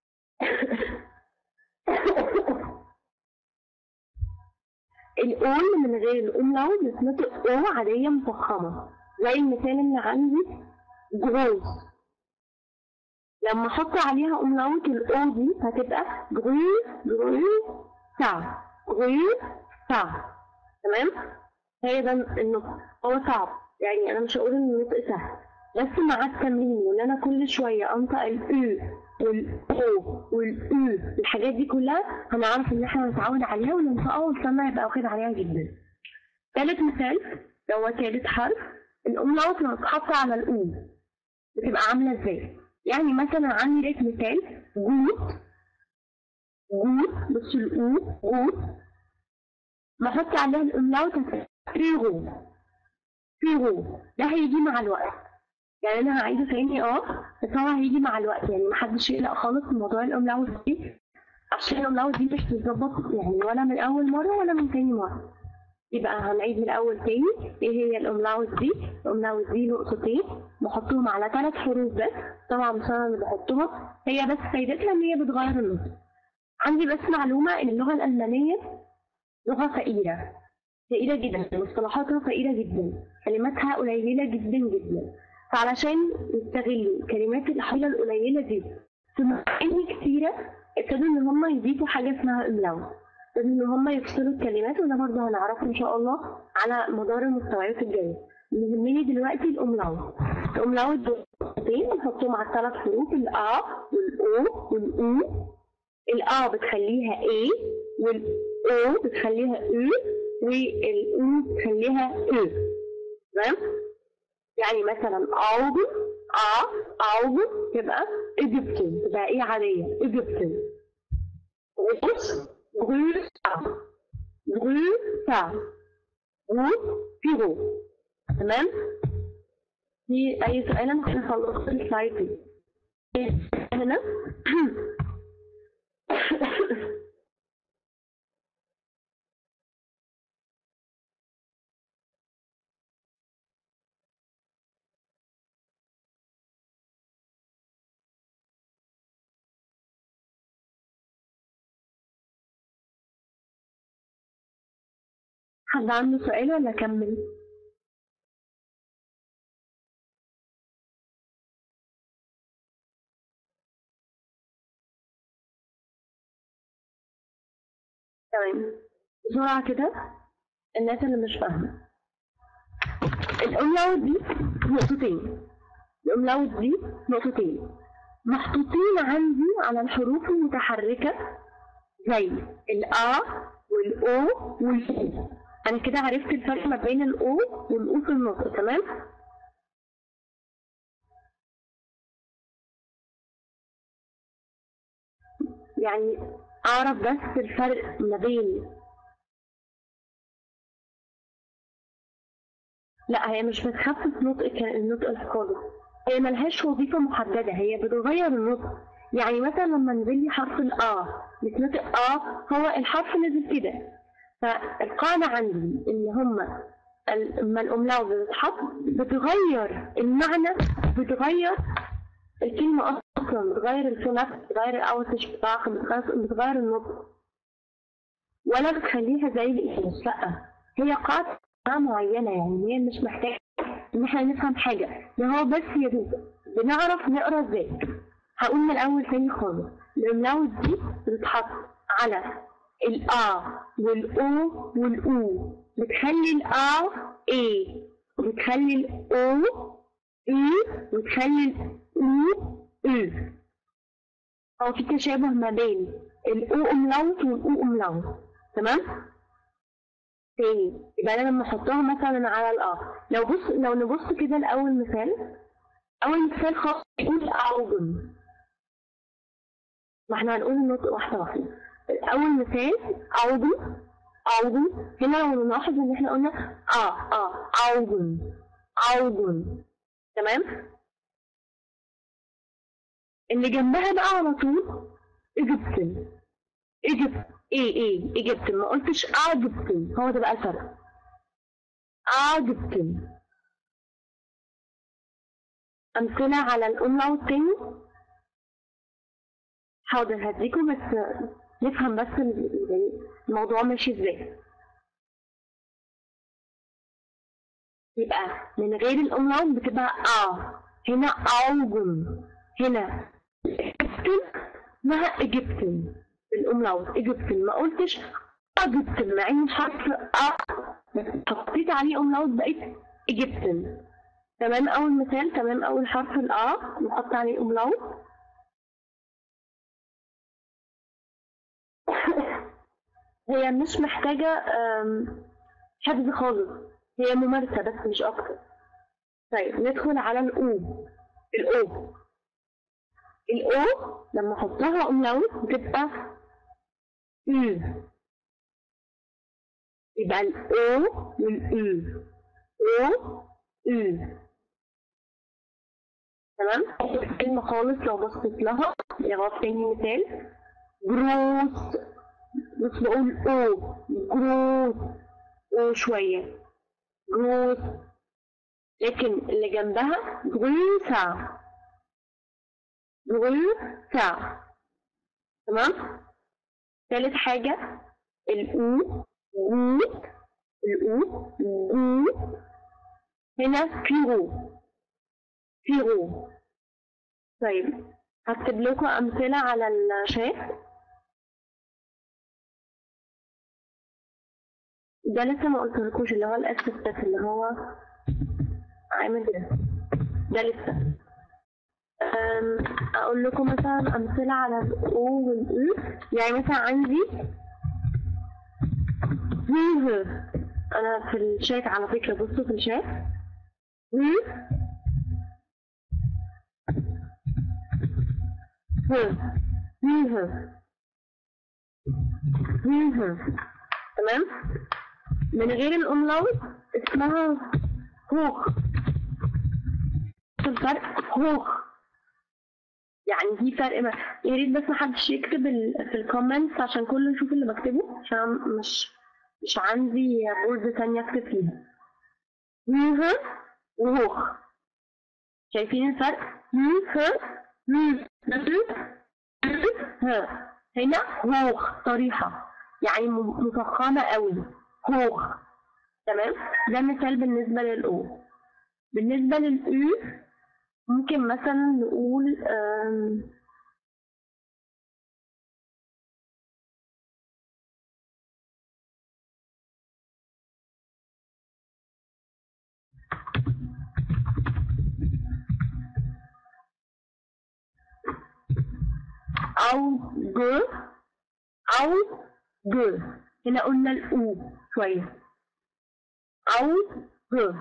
الأول من غير الأملاوت بتنطق أو عادية مفخمة زي المثال اللي عندي جروز لما أحط عليها أملاوت الأو دي هتبقى جروز جروز سا جروز سا تمام هي ده النطق هو صعب يعني أنا مش هقول إن النطق سهل بس مع التمرين وإن أنا كل شوية أنطق الأو والاو والاو الحاجات دي كلها هنعرف ان احنا نتعود عليها وننطقها ونستنى يبقى واخد عليها جدا تالت مثال اللي هو تالت حرف الاملاوت لما تتحط على الاو بتبقى عامله ازاي يعني مثلا عندي ليك مثال جوت جوت بص الاو جوت بحط عليها الاملاوت فيغو فيغو ده هيجي مع الوقت يعني انا عايزه تاني اه بس هو هيجي مع الوقت يعني محدش يقلق خالص من موضوع الاملاوت دي عشان الاملاوت دي مش بتظبط يعني ولا من اول مره ولا من تاني مره يبقى هنعيد من الاول تاني ايه هي الاملاوت دي الاملاوت دي نقطتين بحطهم على ثلاث حروف بس طبعا مش انا اللي بحطهم هي بس فايدتها ان هي بتغير النطق عندي بس معلومه ان اللغه الالمانيه لغه فقيره فقيره جدا مصطلحاتها فقيره جدا كلماتها قليله جدا جدا فعلشان يستغلوا الكلمات الحيلة القليلة دي في معاني كتيرة ابتدوا إن هم يضيفوا حاجة اسمها إملاوت ابتدوا إن هم يفصلوا الكلمات وده برضه هنعرفه إن شاء الله على مدار المستويات الجاية اللي يهمني دلوقتي الأملاوت الأملاوت دول نحطهم على الثلاث حروف الآ والأو والأو الآ بتخليها A او بتخليها او والاو بتخليها او تمام يعني مثلا Augen ا Augen تبقى Ägypten تبقى ايه عادية Ägypten groß größer größer gut Büro تمام في أي سؤال أنا كده خلصت السلايد دي هنا حد عنده سؤال ولا أكمل؟ تمام بسرعة كده الناس اللي مش فاهمة الأملاوت دي نقطتين الأملاوت دي نقطتين محطوطين عندي على الحروف المتحركة زي الآ والأو والأو أنا كده عرفت الفرق ما بين الأو والأو في النطق تمام؟ يعني أعرف بس الفرق ما بين لا هي مش بتخفف نطق ك- النطق خالص هي ملهاش وظيفة محددة هي بتغير النطق يعني مثلا لما نزل لي حرف الآ بيتنطق آ هو الحرف نزل كده فالقاعدة عندي إن هما ال- لما الأملاء بتتحط بتغير المعنى بتغير الكلمة أصلا بتغير الفونات بتغير الأوتش بتاعها بتغير بتغير النطق ولا بتخليها زي الإنجليش لأ هي قاعدة معينة يعني هي مش محتاجة إن احنا نفهم حاجة ده هو بس يا دوب بنعرف نقرا ازاي هقول من الأول تاني خالص الأملاوت دي بتتحط على الآ والأو والأو بتخلي الآ إيه وبتخلي الأو إيه وتخلي الأو إيه هو في تشابه ما بين الأو أملاوت والأو أملاوت تمام؟ تاني يبقى أنا لما أحطها مثلا على الآ لو بص لو نبص كده لأول مثال أول مثال خاص يقول أعوجن ما احنا هنقول النطق واحدة واحدة أول مثال أعوجن أعوجن هنا لو نلاحظ إن احنا قلنا آه آه أعوجن أعوجن تمام اللي جنبها بقى على طول ايجيبتن ايجيبت ايه ايه ايجيبتن ما قلتش اجيبتن هو ده بقى الفرق اجيبتن امثله على الاملاوت تاني حاضر هديكم بس نفهم بس ال- الموضوع ماشي ازاي يبقى من غير الاملاوت بتبقى اه هنا اوجن هنا ايجيبتن اسمها ايجيبتن الاملاوت ايجيبتن ما قلتش ايجيبتن مع ان حرف ا حطيت عليه املاوت بقيت ايجيبتن تمام اول مثال تمام اول حرف الآ نحط عليه املاوت هي مش محتاجة أم، حفظ خالص هي ممارسة بس مش أكتر طيب ندخل على الأو الأو الأو لما أحطها أملاوت بتبقى أو يبقى الأو والأو أو أو تمام كلمة خالص لو بصيت لها يغطي تاني مثال جروس بس بقول أو جروس أو شوية جروس لكن اللي جنبها جروسا جروسا تمام ثالث حاجة الأو جوت الأو جوت هنا بيرو بيرو طيب هكتب لكم أمثلة على الشات ده لسه ما قلتلكوش اللي هو الأسف بس اللي هو عامل ده ده لسه أم، أقول لكم مثلا أمثلة على الأو والأو يعني مثلا عندي River أنا في الشات على فكرة بصوا في الشات River River River تمام من غير الأملاوت اسمها هوخ الفرق هوخ يعني في فرق ما يا ريت بس محدش يكتب ال... في الكومنتس عشان كله يشوف اللي بكتبه عشان أنا مش مش عندي بورد تانية اكتب فيها ميها وهوخ شايفين الفرق ميها ها هنا هوخ صريحة يعني م- مفخمة قوي هوخ تمام ده مثال بالنسبة للأو بالنسبة للأو ممكن مثلا نقول أم، أو ج أو ج هنا قلنا الأو شوية أو ج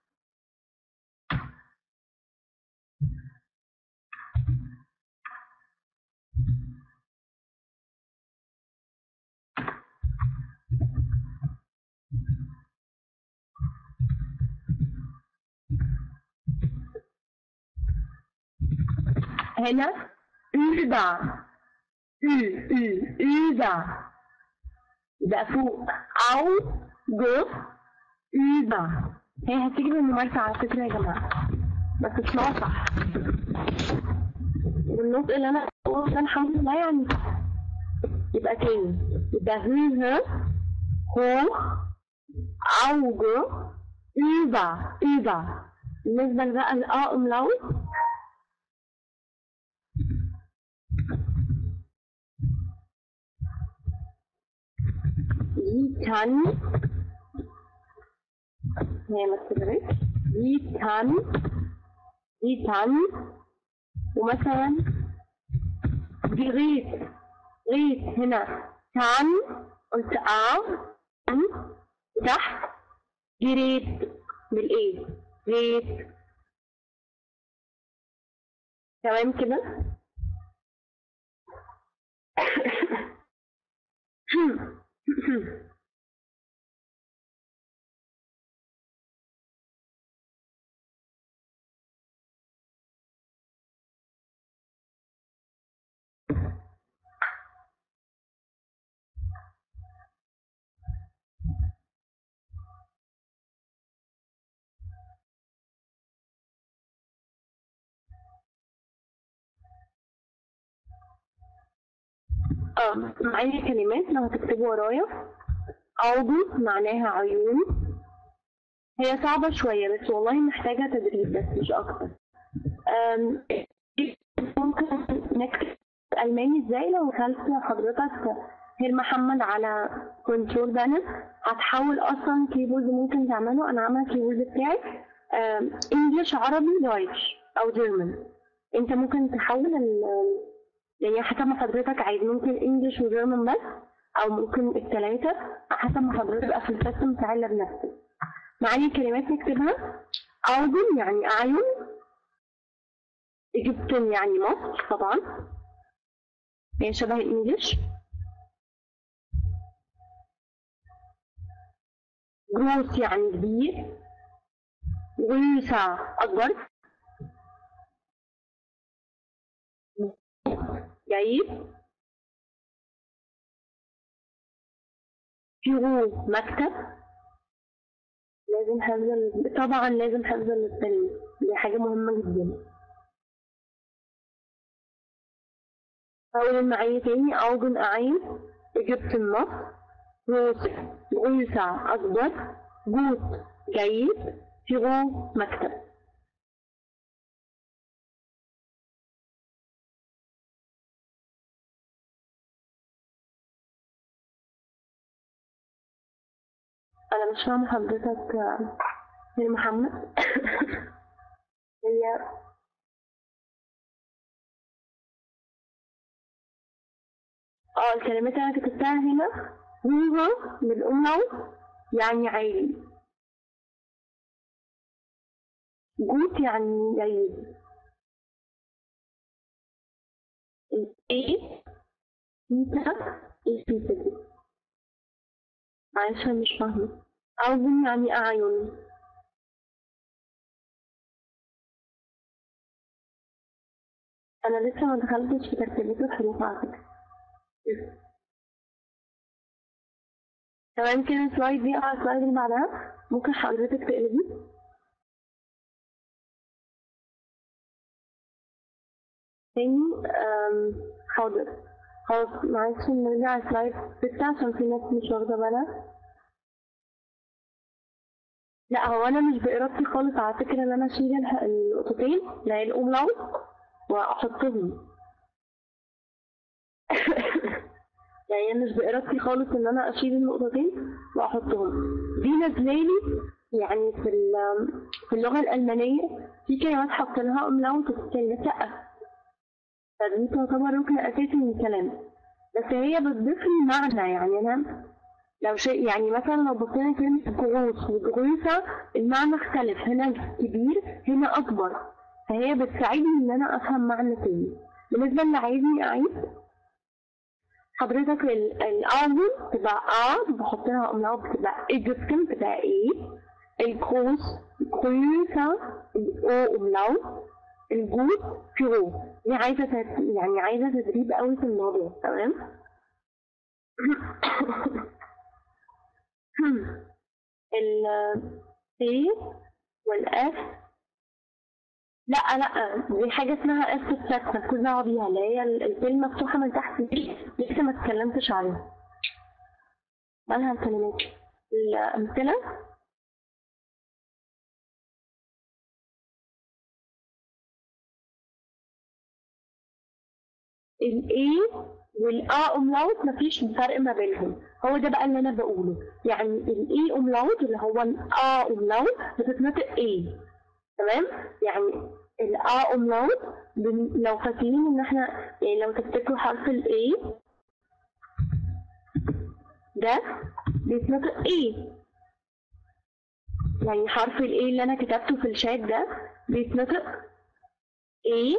هنا über ü ü über يبقى فوق أو جو über هي هتيجي بالممارسة على فكرة يا جماعة بس اسمها صح والنطق اللي أنا بقوله ده الحمد لله يعني صح. يبقى تاني يبقى höhe hoch Auge über über بالنسبة بقى لأ أملاوت wie kann هي ما تكتبش wie kann wie kann ومثلا gerät ريت هنا كان قلت اه كان تحت جريت بالايه ريت تمام كده اه معايا كلمات لو هتكتبوا ورايا أوجه معناها عيون هي صعبة شوية بس والله محتاجة تدريب بس مش أكتر أم، ممكن نكتب ألماني ازاي لو دخلت حضرتك هير محمد على كنترول بانر هتحول أصلا كيبورد ممكن تعمله أنا عاملة الكيبورد بتاعي انجلش عربي دايتش أو جيرمان انت ممكن تحول ال يعني حسب ما حضرتك عايز ممكن انجلش وجيرمان بس او ممكن الثلاثة حسب ما حضرتك بقى في السيستم بتاع اللي بنفسه معايا كلمات نكتبها أعين يعني أعين إيجيبتون يعني مصر طبعا هي شبه الإنجليش جروس يعني كبير ويسع أكبر جيد بيرو مكتب لازم حفظ ال- طبعا لازم حفظ للتلميذ دي حاجة مهمة جدا هقول معايا تاني أوجن أعين إجبت مصر روس غوسع أكبر جوت جيد بيرو مكتب أنا مش فاهمة حضرتك آه، يا محمد هي اه الكلمات اللي أنا كتبتها هنا هو بالأملاut يعني عالي جوت يعني جيد ايه انت ايه في دي معلش أنا مش فاهمة أعين يعني أعين أنا لسه ما دخلتش في ترتيبات الحروف على فكرة لسه. تمام كده السلايد دي على السلايد اللي بعدها ممكن حضرتك تقلبي تاني أم، حاضر خلاص معلش نرجع لسلايد ستة عشان في ناس مش واخدة بالها لا هو أنا مش بإرادتي خالص على فكرة إن أنا أشيل الح- النقطتين اللي هي الأوملاوت وأحطهم يعني أنا مش بإرادتي خالص إن أنا أشيل النقطتين وأحطهم دي نازلالي يعني في ال- في اللغة الألمانية في كلمات حط لها أوملاوت وفي كلمات لأ فدي تعتبر ركن أساسي من الكلام بس هي بتضيف لي معنى يعني أنا لو شيء يعني مثلا لو بصينا كلمة جروس وجروسة المعنى اختلف هنا كبير هنا أكبر فهي بتساعدني إن أنا أفهم معنى تاني بالنسبة اللي عايزني أعيد حضرتك ال- الأول تبقى آ بحط لها أملاء بتبقى إيجيبتن بتبقى إيه الكروس جروسة الأو أملاء الجود بيرو دي عايزة تد- يعني عايزة تدريب قوي في الموضوع تمام ال A والF لا لا دي حاجة اسمها اس فلات مالكوش دعوة بيها اللي هي ال- الفيل المفتوحة من تحت دي لسه ما اتكلمتش عليها مالها الكلمات الأمثلة الاي والا املاوت مفيش فرق ما بينهم هو ده بقى اللي انا بقوله يعني الاي املاوت اللي هو الا املاوت بتتنطق ايه تمام يعني الا املاوت بن- لو فاكرين ان احنا يعني لو تفتكروا حرف الاي ده بيتنطق ايه يعني حرف الاي اللي انا كتبته في الشات ده بيتنطق ايه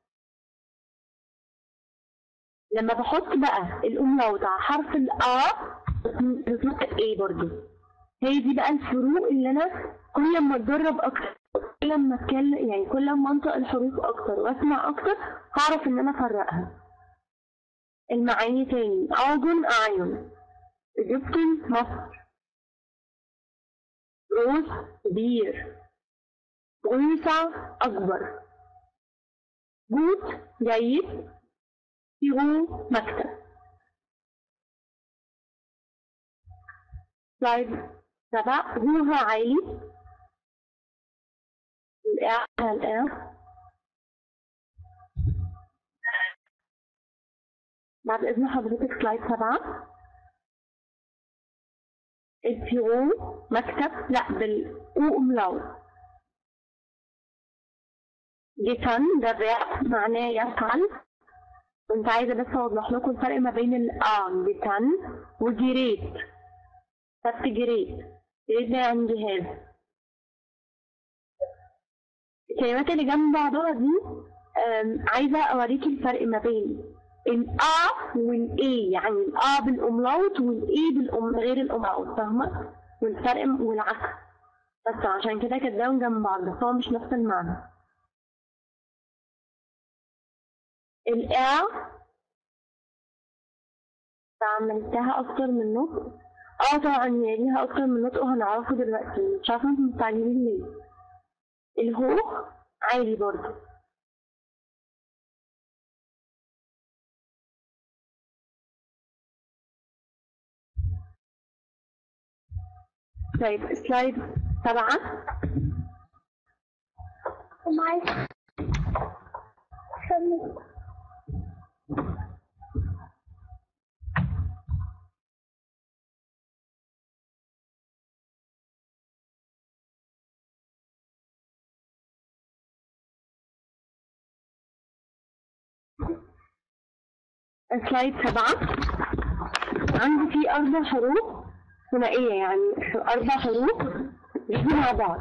لما بحط بقى الأملاوت على حرف الآ بتنطق إيه برضو هي دي بقى الفروق اللي أنا كل ما أتدرب أكتر كل ما أتكلم يعني كل ما أنطق الحروف أكتر وأسمع أكتر هعرف إن أنا أفرقها المعاني تاني أعجن أعين إجبتن مصر روس كبير غيثة أكبر جود جيد بيرو مكتب سلايد سبع روها عالي الإع الإع بعد إذن حضرتك سلايد سبعة البيرو مكتب لا بالأو أملاو جيتان ده فيرب معناه يفعل كنت عايزة بس أوضح لكم الفرق ما بين الآن بتن وجريت خدت جريت جريت ده يعني جهاز الكلمات اللي جنب بعضها دي أم، عايزة أوريكي الفرق ما بين الآ والإي يعني الآ بالأملاوت والإي بالأم غير الأملاوت فاهمة؟ والفرق والعكس بس عشان كده كاتباهم جنب بعض بس هو مش نفس المعنى الإع عملتها أكتر من نطق اه طبعا هي ليها أكتر من نطق وهنعرفه دلوقتي مش عارفة انتوا مستعجلين ليه الهو عالي برضه طيب سلايد سبعة ومعايا كمل سلايد سبعة عندي في أربع حروف ثنائية يعني أربع حروف بيجوا مع بعض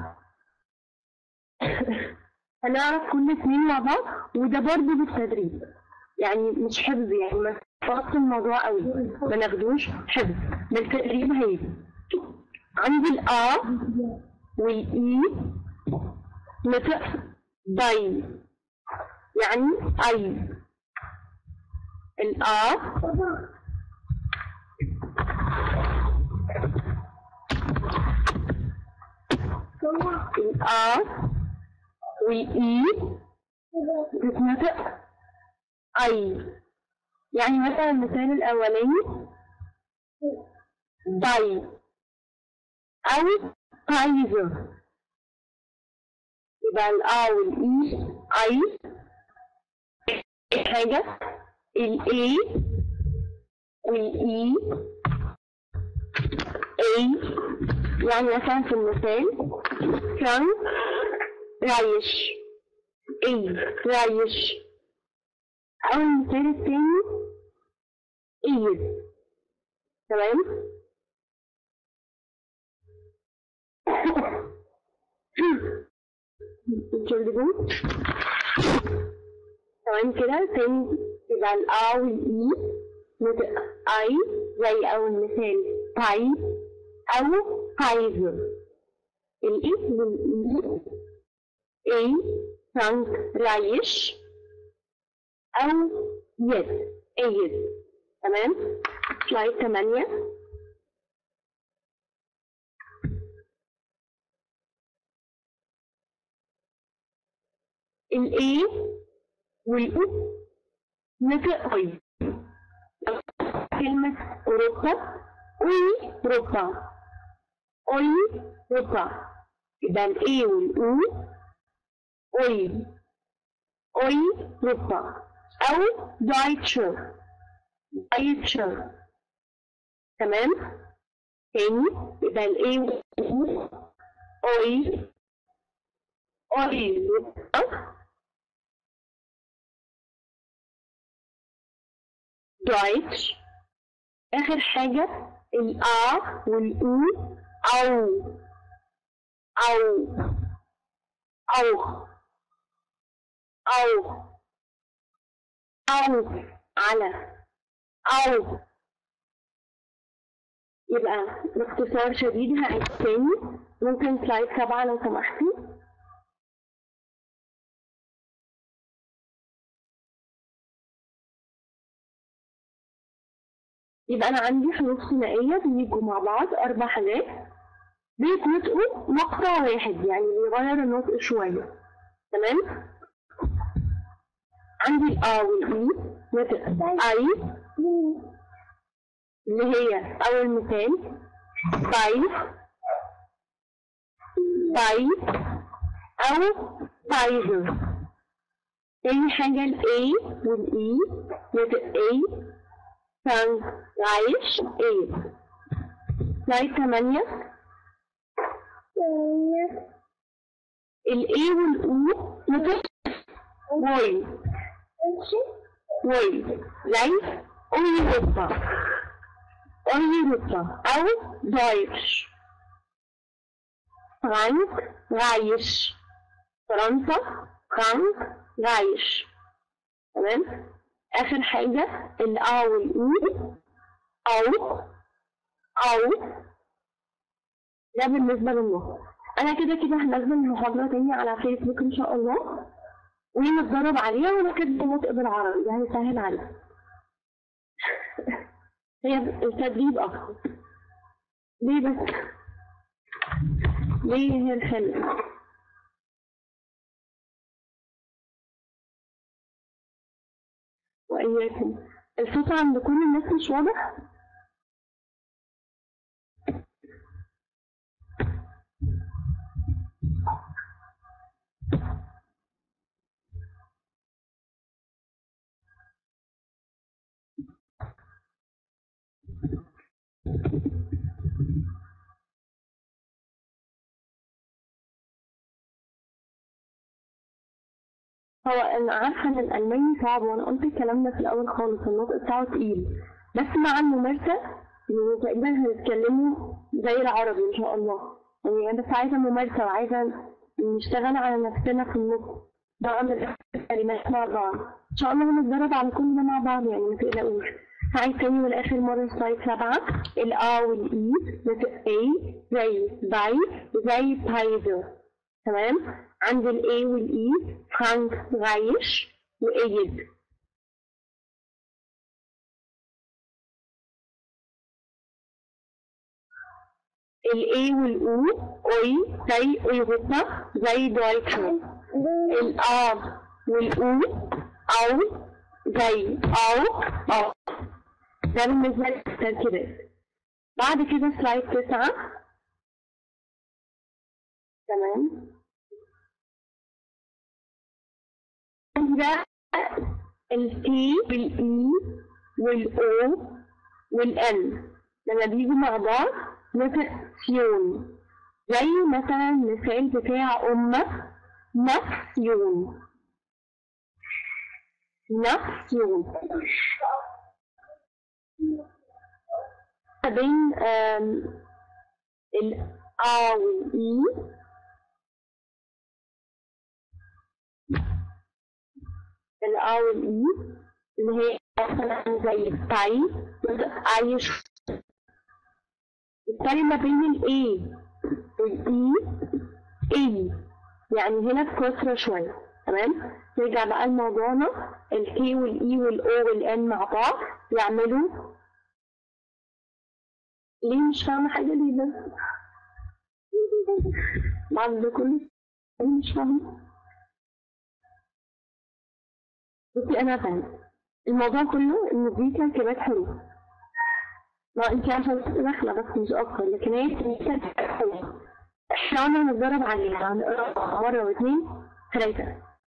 هنعرف كل اتنين مع بعض وده برضه بالتدريب يعني مش حفظ يعني ما تفصل الموضوع قوي ما ناخدوش حفظ بالتدريب هيجي عندي الآ والإي نطق ضي يعني أي الآ الآ والإي بتتنطق أي يعني مثلا المثال الأولاني باي أو بايزر يبقى الآ والإي أي حاجة الإي والإي أي يعني مثلا في المثال كان رايش أي رايش أو المثال التاني إيد تمام تجربوا تمام كده تاني يبقى الآ والإي نطق أي زي أول مثال باي أو بايزر الإي والإي أي فرانك رايش أو يد أيد تمام سلايد تمانية الإي والأو نطق أي كلمة أوروبا أي أوروبا أي أوروبا يبقى الإي والأو أي أي أوروبا أو دايتشر دايتشر تمام تاني يبقى الإي والأو أي أي أوروبا دويتش آخر حاجة الآ والأو أو أو أو أو أو على أو يبقى باختصار شديد هعيد تاني ممكن سلايد سبعة لو سمحتي يبقى أنا عندي حروف ثنائية بيجوا مع بعض أربع حاجات بيتنطقوا مقطع واحد يعني بيغير النطق شوية تمام؟ عندي الآ والإي نطق أي اللي هي أول مثال باي باي أو بايزر تاني حاجة ال A وال E نطق A كان عايش A سلايد تمانية ال A وال O نطق واي واي زي أوروبا أوروبا أو دايتش فرانك رايش فرنسا فرانك رايش تمام آخر حاجة الآ والإي أو أو ده بالنسبة للنطق أنا كده كده هنزل المحاضرة تاني على فيسبوك إن شاء الله ونتدرب عليها ونكتب النطق بالعربي ده هيسهل عليك هي التدريب أكتر ليه بس؟ ليه هي الحلم؟ وإياكم الصوت عند كل الناس مش واضح؟ هو انا عارفه ان الالماني صعب وانا قلت الكلام ده في الاول خالص النطق بتاعه تقيل بس مع الممارسة يعني تقريبا هنتكلموا زي العربي إن شاء الله يعني أنا بس عايزة ممارسة وعايزة نشتغل على نفسنا في النص بعمل كلمات مع بعض إن شاء الله هنتدرب على كل ده مع بعض يعني ما تقلقوش هعيد تاني من آخر مرة سلايد سبعة الآ والإي نطق A زي باي زي بايزر تمام عند ال A وال E فرانك غايش وإيد ال A وال O أوي زي أوروبا زي دويتشلاند ال A وال O أو زي أو أو ده بالنسبة للتركيبات بعد كده سلايد تسعة تمام ده التي والاي والاو والان لما بيجوا مع بعض نطق سيون زي مثلا المثال بتاع أمة نفسيون نفسيون بين ال A وال E ال A وال E اللي هي مثلا زي باي عايش بالتالي ما بين ال A وال E A يعني هنا بكثرة شوية تمام نرجع بقى لموضوعنا ال K وال E وال O وال N مع بعض يعملوا ليه مش فاهمة حاجة ليه بس بعد ده كله ليه مش فاهمة بصي أنا فاهمة الموضوع كله إن دي تركيبات حروف ما انت عشان بس داخلة بس مش أكتر لكن هي تركيبات حروف احنا قلنا نتدرب عليها هنقرا مرة واتنين تلاتة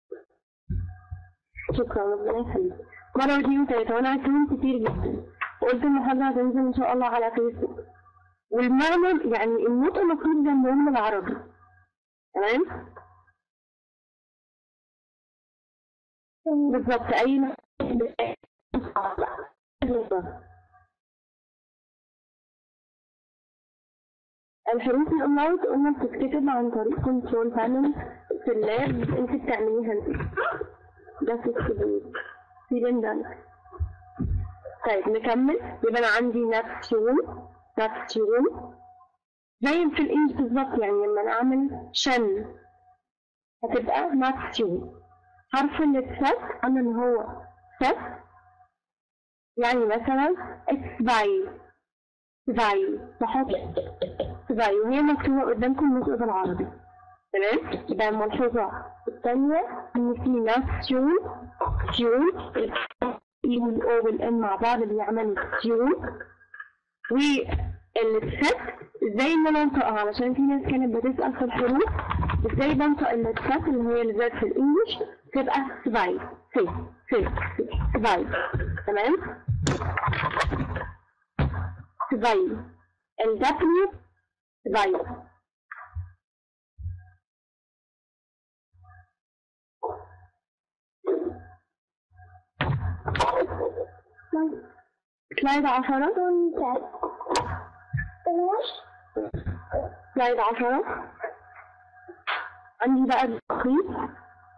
شكرا ربنا يخليك مرة واتنين وتلاتة وأنا عدتهم كتير جدا وقلت المحاضرة هتنزل إن شاء الله على فيسبوك والمعنى يعني النطق مكتوب جنبهم بالعربي تمام بالظبط أي الحروف الأملاوت قلنا بتتكتب عن طريق كنترول بانل في اللاب انت بتعمليها انت ده في الكيبورد في لندن طيب نكمل يبقى انا عندي نفسيون نفسيون زي في الانجليزي بالظبط يعني لما انا اعمل شن هتبقى نفسيون حرف الست قلنا ان هو ست يعني مثلا اكسباي سباي بحط سباي وهي مكتوبة قدامكم نطق بالعربي تمام يبقى الملحوظة الثانية ان في نفسيون سيون الاي والاو والان مع بعض بيعملوا سيون والست ازاي ان انا انطقها علشان في ناس كانت بتسأل في الحروف ازاي بنطق الست اللي هي اللي زاد في الانجليش تبقى سباي سي سي سباي تمام سباي الدبليو سباي سلايد عشرة سلايد عشرة عندي بقى التقييم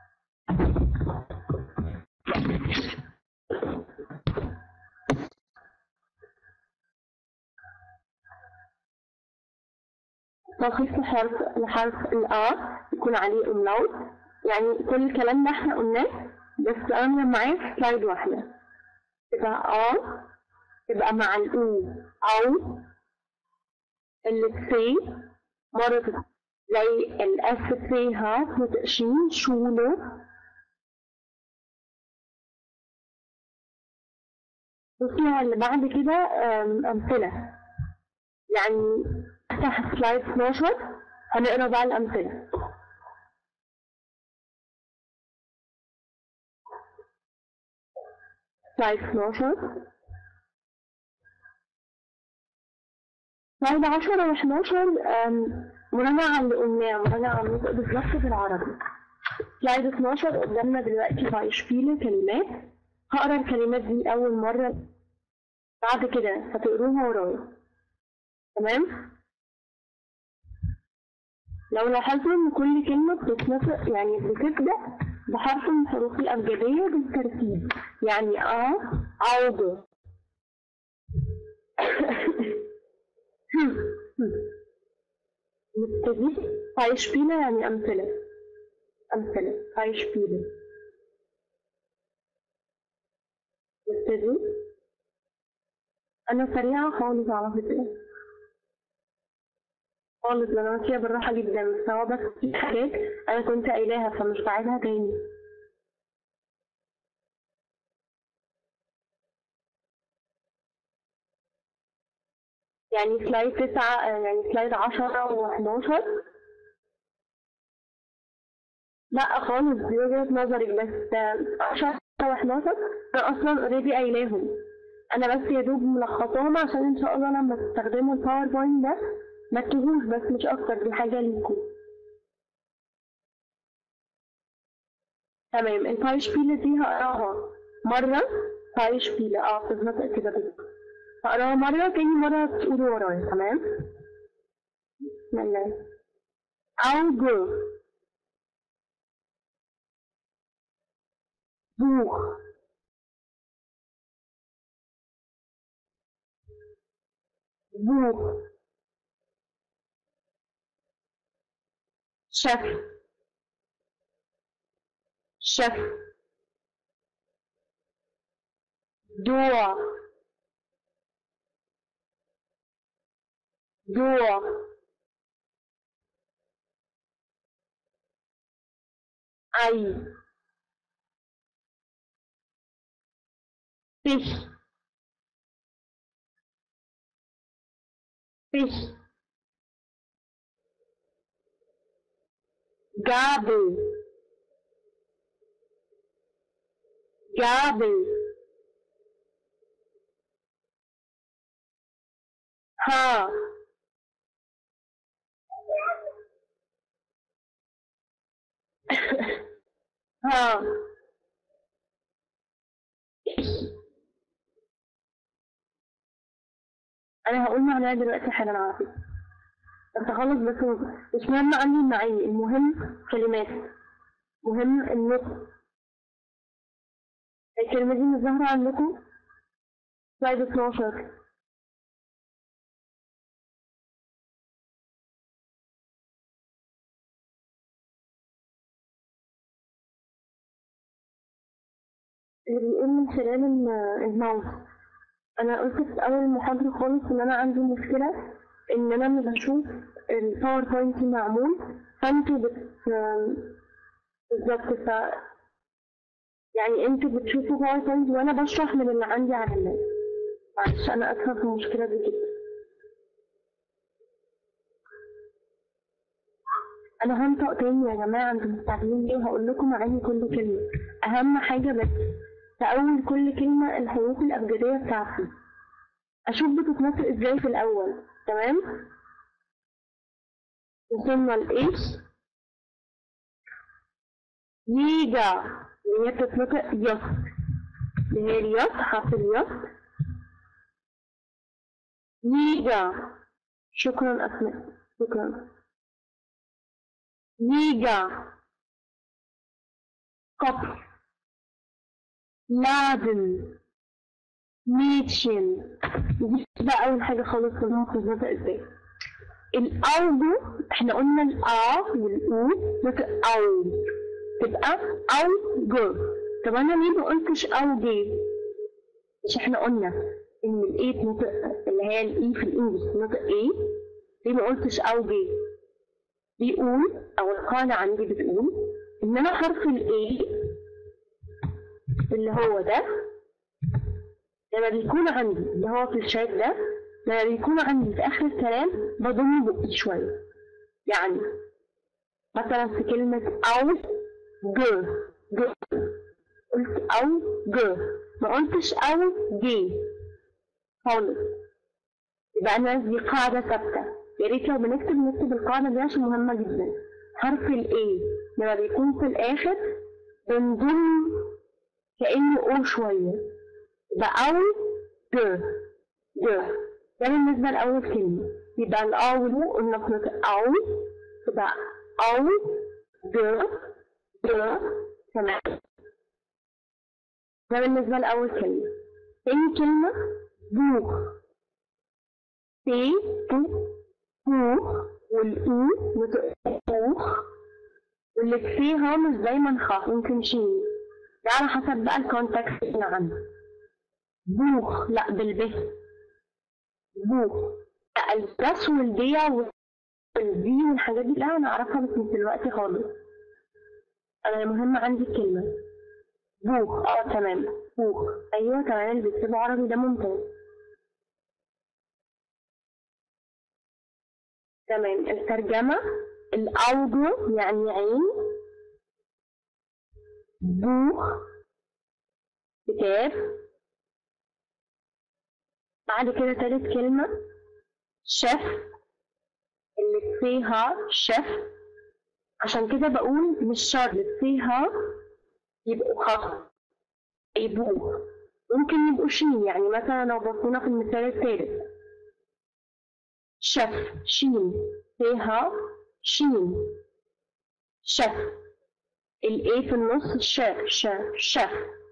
تلخيص لحرف لحرف الآ يكون عليه املاوت يعني كل الكلام ده احنا قلناه بس انا معايا في سلايد واحدة تبقى آ تبقى مع الأو أو السي مرة زي الأس سي ها وتقشين شولو بصي اللي بعد كده أمثلة يعني افتح سلايد 12 هنقرا بقى الأمثلة سلايد 12 سلايد 10 و 11 مراجعة على اللي قلناه مراجعة على النطق بالظبط بالعربي سلايد 12 قدامنا دلوقتي بايشبيل كلمات هقرا الكلمات دي أول مرة بعد كده هتقروها ورايا تمام لو لاحظوا ان كل كلمة بتتنطق يعني بتبدأ بحرف من الحروف الأبجدية بالترتيب يعني اه عوض نبتدي Beispiele يعني أمثلة أمثلة Beispiele نبتدي أنا سريعة خالص على فكرة خالص أنا ماشية بالراحة جدا بس هو بس في حاجات أنا كنت قايلاها فمش بعيدها تاني يعني سلايد تسعة يعني سلايد عشرة وحداشر لا خالص دي وجهة نظري بس عشرة وحداشر أنا أصلا اوريدي قايلاهم أنا بس يا دوب ملخصاهم عشان إن شاء الله لما تستخدموا الباوربوينت ده ما تتوهوش بس مش أكتر دي حاجة ليكم تمام البايشبيلة دي هقراها مرة بايشبيلة اه بتتنطق كده بالظبط هقراها مرة تاني مرة تقولوا ورايا تمام بسم الله Auge Buch Buch Chef Chef Door Door Ei Fisch Fisch Gabel Gabel Haar Haar انا هقول معناها دلوقتي حالا على فكرة بس خلص بس مش مهم عندي المعاني المهم كلمات مهم النطق الكلمة دي مش ظاهرة عندكم سلايد 12 اللي بيقول من خلال ال- الماوس انا قلت في اول المحاضرة خالص ان انا عندي مشكلة ان انا مش بشوف الباوربوينت معمول فانتوا بت بالظبط ف يعني انتوا بتشوفوا باوربوينت وانا بشرح من اللي عندي على اللاب معلش انا اسفة في المشكلة دي جدا انا هنطق تاني يا جماعة انتوا مستعجلين ليه وهقول لكم معاني كل كلمة اهم حاجة بس في اول كل كلمة الحروف الابجدية بتاعتي اشوف بتتنطق ازاي في الاول تمام وصلنا لايش ييجا اللي هي بتتنطق يس اللي هي اليس حرف اليس ييجا شكرا اسماء شكرا ييجا قطر laden Mädchen دي بقى أول حاجة خالص لازم تظبطها ازاي الأوجو احنا قلنا الآ والأو نطق أو تبقى أوجو طب أنا ليه ما قلتش أوجي مش احنا قلنا إن الإيه تنطق اللي هي الإي في الإنجليزي تنطق إيه ليه ما قلتش أوجي بيقول أو القاعدة عندي بتقول إن أنا حرف الإيه اللي هو ده لما بيكون عندي اللي هو في الشات ده لما بيكون عندي في آخر الكلام بضم بقي شوية يعني مثلا في كلمة أو ج ج قلت أو ج ما قلتش أو جي خالص يبقى أنا دي قاعدة ثابتة يا ريت لو بنكتب نكتب القاعدة دي عشان مهمة جدا حرف ال A لما بيكون في الآخر بنضم كأنه أو شوية يبقى أو ج د ده بالنسبة لأول كلمة يبقى الأول قلنا في نطق أو تبقى أو د د تمام ده بالنسبة لأول كلمة تاني كلمة بوخ تي تو بوخ والإي نطق بوخ واللي فيها مش دايما خ ممكن شين ده على حسب بقى الكونتكست اللي عندك بوخ لا بالب بوخ لا البس والبيع والدي والحاجات دي لا انا اعرفها بس مش دلوقتي خالص انا المهم عندي الكلمة بوخ اه تمام بوخ ايوه تمام اللي بيكتبوا عربي ده ممتاز تمام الترجمة الأوجو يعني عين بوخ كتاب بعد كده تالت كلمة شيف اللي فيها شيف عشان كده بقول مش شرط اللي فيها يبقوا خط يبقوا ممكن يبقوا شين يعني مثلا لو بصينا في المثال الثالث شيف شين فيها شين شيف الايه في النص شيف شيف شيف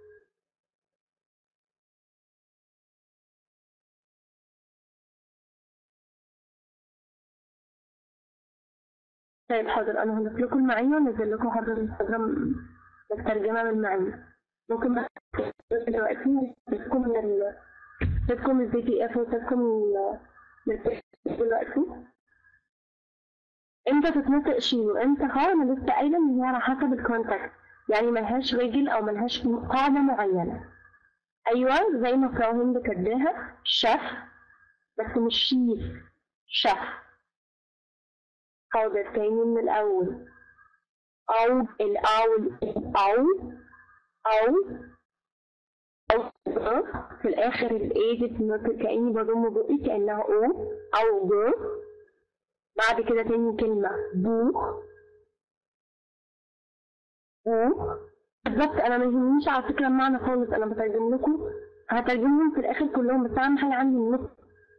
طيب حاضر انا هضيف لكم المعية وانزل لكم حاضر الانستجرام الترجمة بالمعية ممكن بس دلوقتي تسيبكم من ال تسيبكم البي دي اف وتسيبكم ال دلوقتي امتى تتنطق شين وامتى ها انا لسه قايله ان هي على حسب الكونتاكت يعني ملهاش رجل او ملهاش قاعده معينه ايوه زي ما فراو هند كاتباها شف بس مش شيف شف حاضر تاني من الاول او الاول او او او في الاخر الايه دي بتنطق كاني بضم بقي كانها او او جو بعد كده تاني كلمة بوخ بوخ بالظبط انا ما يهمنيش على فكرة المعنى خالص انا بترجم لكم هترجمهم في الاخر كلهم بس اهم حاجة عندي النطق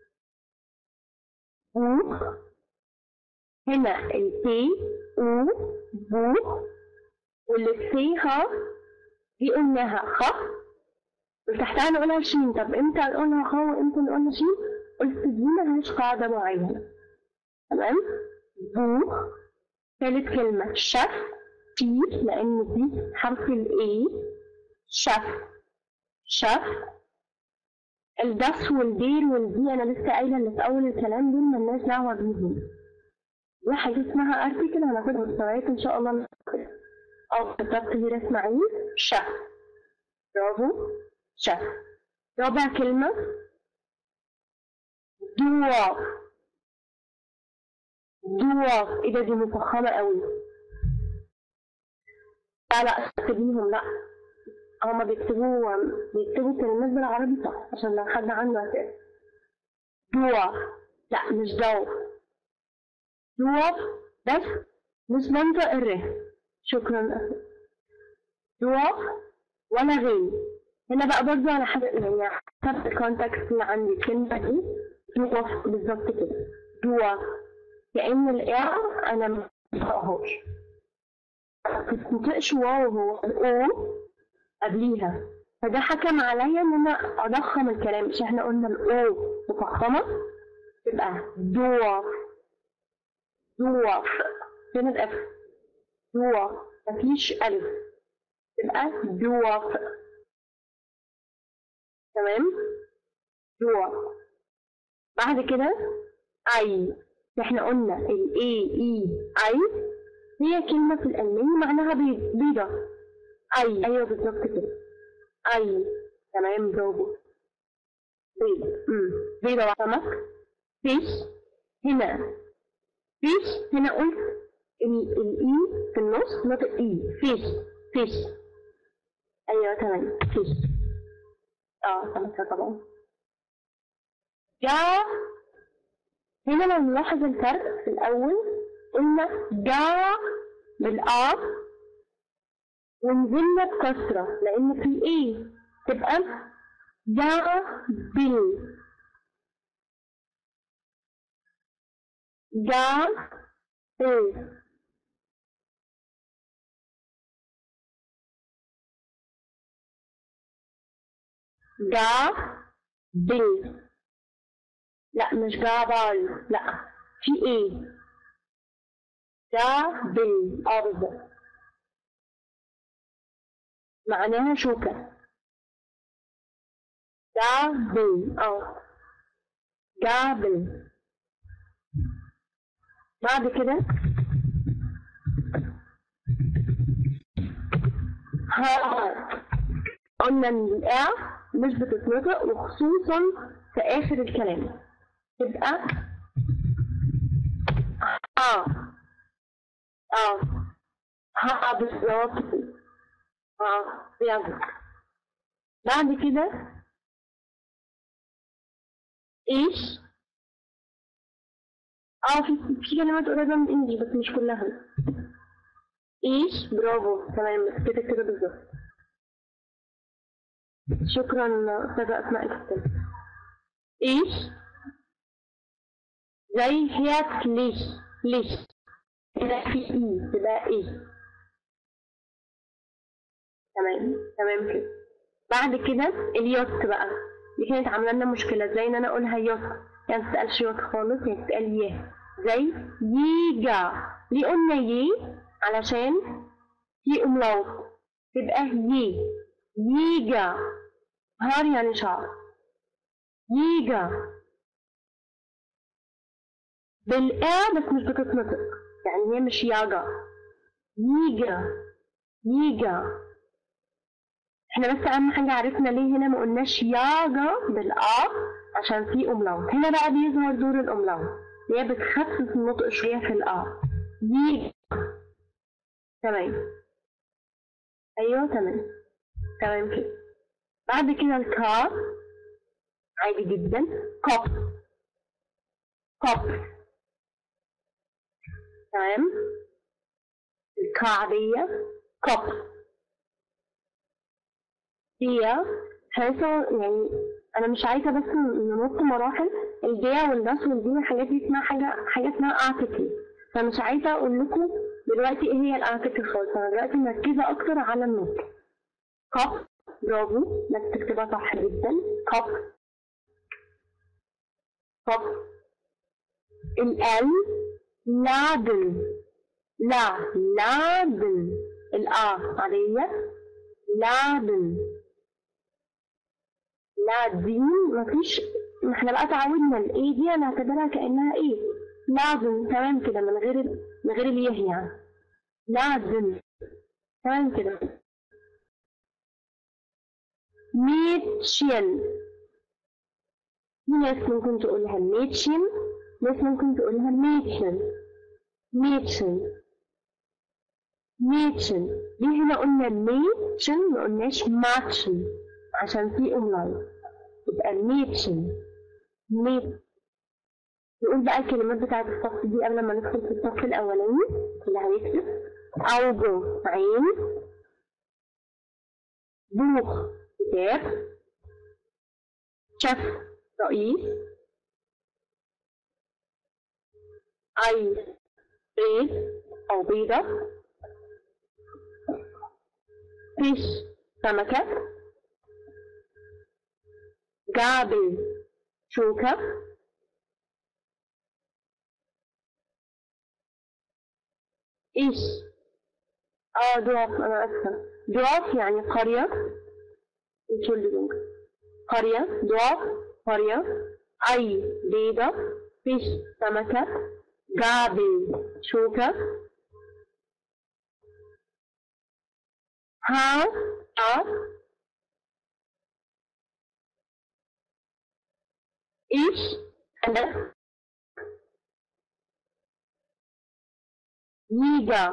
بوخ هنا البي او بوخ واللي فيها دي قلناها خ وتحتها نقولها شين طب امتى نقولها خ وامتى نقولها شين قلت دي ملهاش قاعدة معينة تمام بوخ ثالث كلمة شف شيف لأن دي حرف الإي شف شف الدس والدير والدي أنا لسه قايلة اللي في أول الكلام دول ملناش دعوة بيهم دي حاجة اسمها أرتكل هناخدها مستويات إن شاء الله أو كتبت هيرة إسماعيل شف برافو شف رابع كلمة دواف دواف ايه ده دي مفخمة قوي لا لا اكتبيهم لا هما بيكتبوا بيكتبوا كلمات بالعربي صح عشان لو حد عنده اسئلة دواف لا مش دواف دواف بس مش بنطق الر شكرا دواف ولا غين هنا بقى برضه على حسب يعني حسب الكونتكست اللي عندي الكلمة دي دواف بالظبط كده دواف كأن الإع أنا ما بنطقهاش متنطقش واو هو الأو قبليها فده حكم عليا إن أنا أضخم الكلام مش إحنا قلنا الأو مفخمة تبقى دواف دواف فين الأف دواف مفيش ألف تبقى دواف تمام دواف بعد كده أي احنا قلنا ال A E I هي كلمة في الألماني معناها بيض بيضة أي أيوة بالظبط كده أي تمام برافو بيض أمم بيضة وسمك فيش هنا فيش هنا قلت ال الإي في النص نطق إي فيش فيش أيوة تمام فيش اه سمكة طبعا جا هنا لو نلاحظ الفرق في الأول قلنا جا بالآ ونزلنا بكسرة لأن في إيه تبقى جا بال جا بل جا بل لا مش جابل لا في ايه جا بل اه بالظبط معناها شوكة جابل اه جابل بعد كده ها قلنا ان الآ مش بتتنطق وخصوصا في آخر الكلام تبقى ها اه ها بالظبط اه يلا بعد كده ايش اه في في كلمات قريبة من الانجليزي بس مش كلها ايش برافو تمام كده كده بالظبط شكرا استاذة اسماء كتاب ايش زي هيات ليش ليش كده في اي تبقى ايه تمام تمام كده بعد كده اليوت بقى دي كانت عامله لنا مشكله زي ان انا اقولها يوت يعني ما تتقالش يوت خالص هي تتقال يه زي ييجا ليه قلنا ي علشان في املاط تبقى ي ييجا هار يعني شعر ييجا بالآ بس مش بتتنطق يعني هي مش ياجا ييجا ييجا احنا بس اهم حاجة عرفنا ليه هنا ما قلناش ياجا بالآ عشان في املاوت هنا بقى بيظهر دور الاملاوت اللي هي بتخفف النطق شوية في الآ ييجا تمام ايوه تمام تمام كده بعد كده الكا عادي جدا كوب كوب تمام الكا عادية كوب هي حاسة يعني أنا مش عايزة بس ننط مراحل الجيا والناس والدي والحاجات دي اسمها حاجة حاجة اسمها ارتكل فمش عايزة أقول لكم دلوقتي إيه هي الارتكل خالص أنا دلوقتي مركزة أكتر على النطق كوب برافو انك تكتبها صح جدا كوب كوب الال لادن لا لادن الآ عادية لادن لادين مفيش ما احنا بقى تعودنا الاي دي انا اعتبرها كانها ايه لازم تمام كده من غير من غير اليه يعني لازم تمام كده ميتشن في ناس ممكن تقولها ميتشن ناس ممكن تقولها ميتشن ميتشن ميتشن ليه هنا قلنا ميتشن ما قلناش ماتشن عشان في املايت يبقى ميتشن ميت نقول بقى الكلمات بتاعت الصف دي قبل ما ندخل في الصف الأولاني اللي هيكتب أوجو عين بوخ كتاب شف رئيس أي بيض أو بيضة فيش سمكة جابل شوكة إيش آه ضعف أنا آسفة ضعف يعني قرية Entschuldigung قرية ضعف قرية أي بيضة فيش سمكة جابل شوكة ها ها إيش أنا ييجا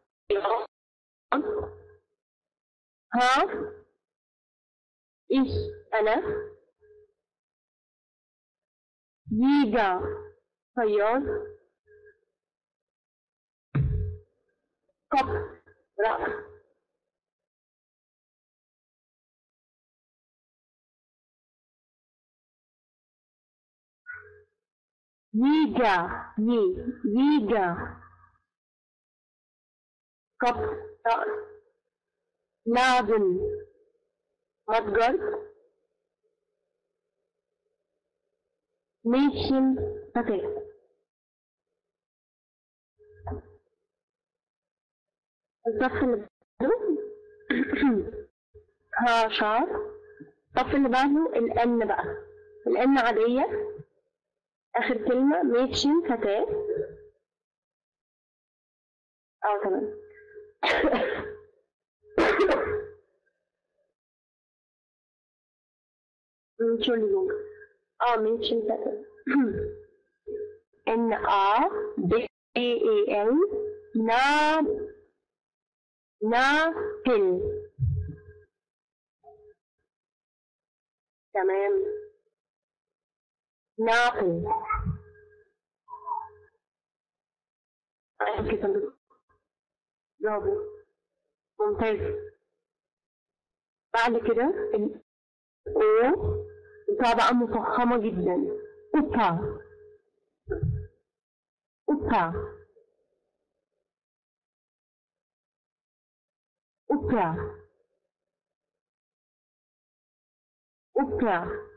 ها إيش أنا ييجا صياد كب رأس ييجا يي ييجا كب رأس لازم متجر Mädchen perfekt. الصف اللي بعده ها شعر الصف اللي بعده الأن بقى الأن عادية آخر كلمة ميتشن فتاة اه تمام Entschuldigung. اه ميتشن فتاة N A B A A L نا نابل تمام نابل أيوة كده برافو ممتاز بعد كده ال O بتاع بقى مفخمة جدا أوبا أوبا أوبا أوبا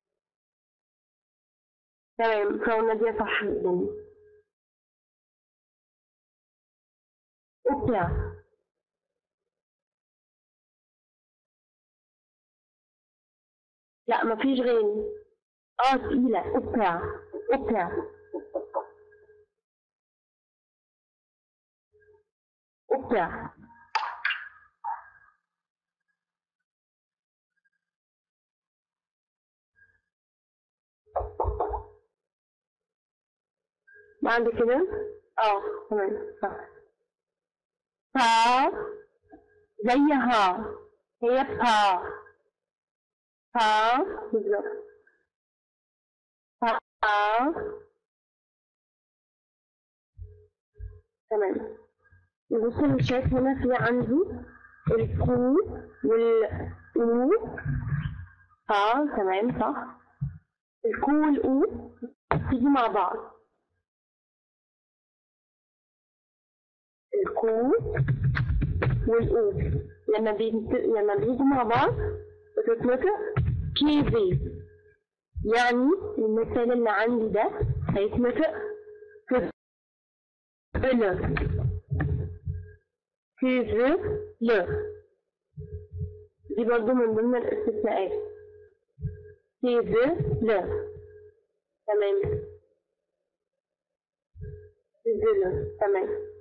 تمام فقلنا دي صح جدا أوبا لا مفيش غين اه تقيلة أوبا أوبا أوبا بعد كده اه تمام صح فا زيها هي فا فا بالظبط فا تمام نبص للشات هنا في عندي الكو والأو فا تمام صح الكو والأو تيجي مع بعض الكو والأو لما بينت... لما بيجوا مع بعض بتتنطق كيفي يعني المثال اللي عندي ده هيتنطق كفل كفل دي برضو من ضمن الاستثناءات كفل تمام كفل تمام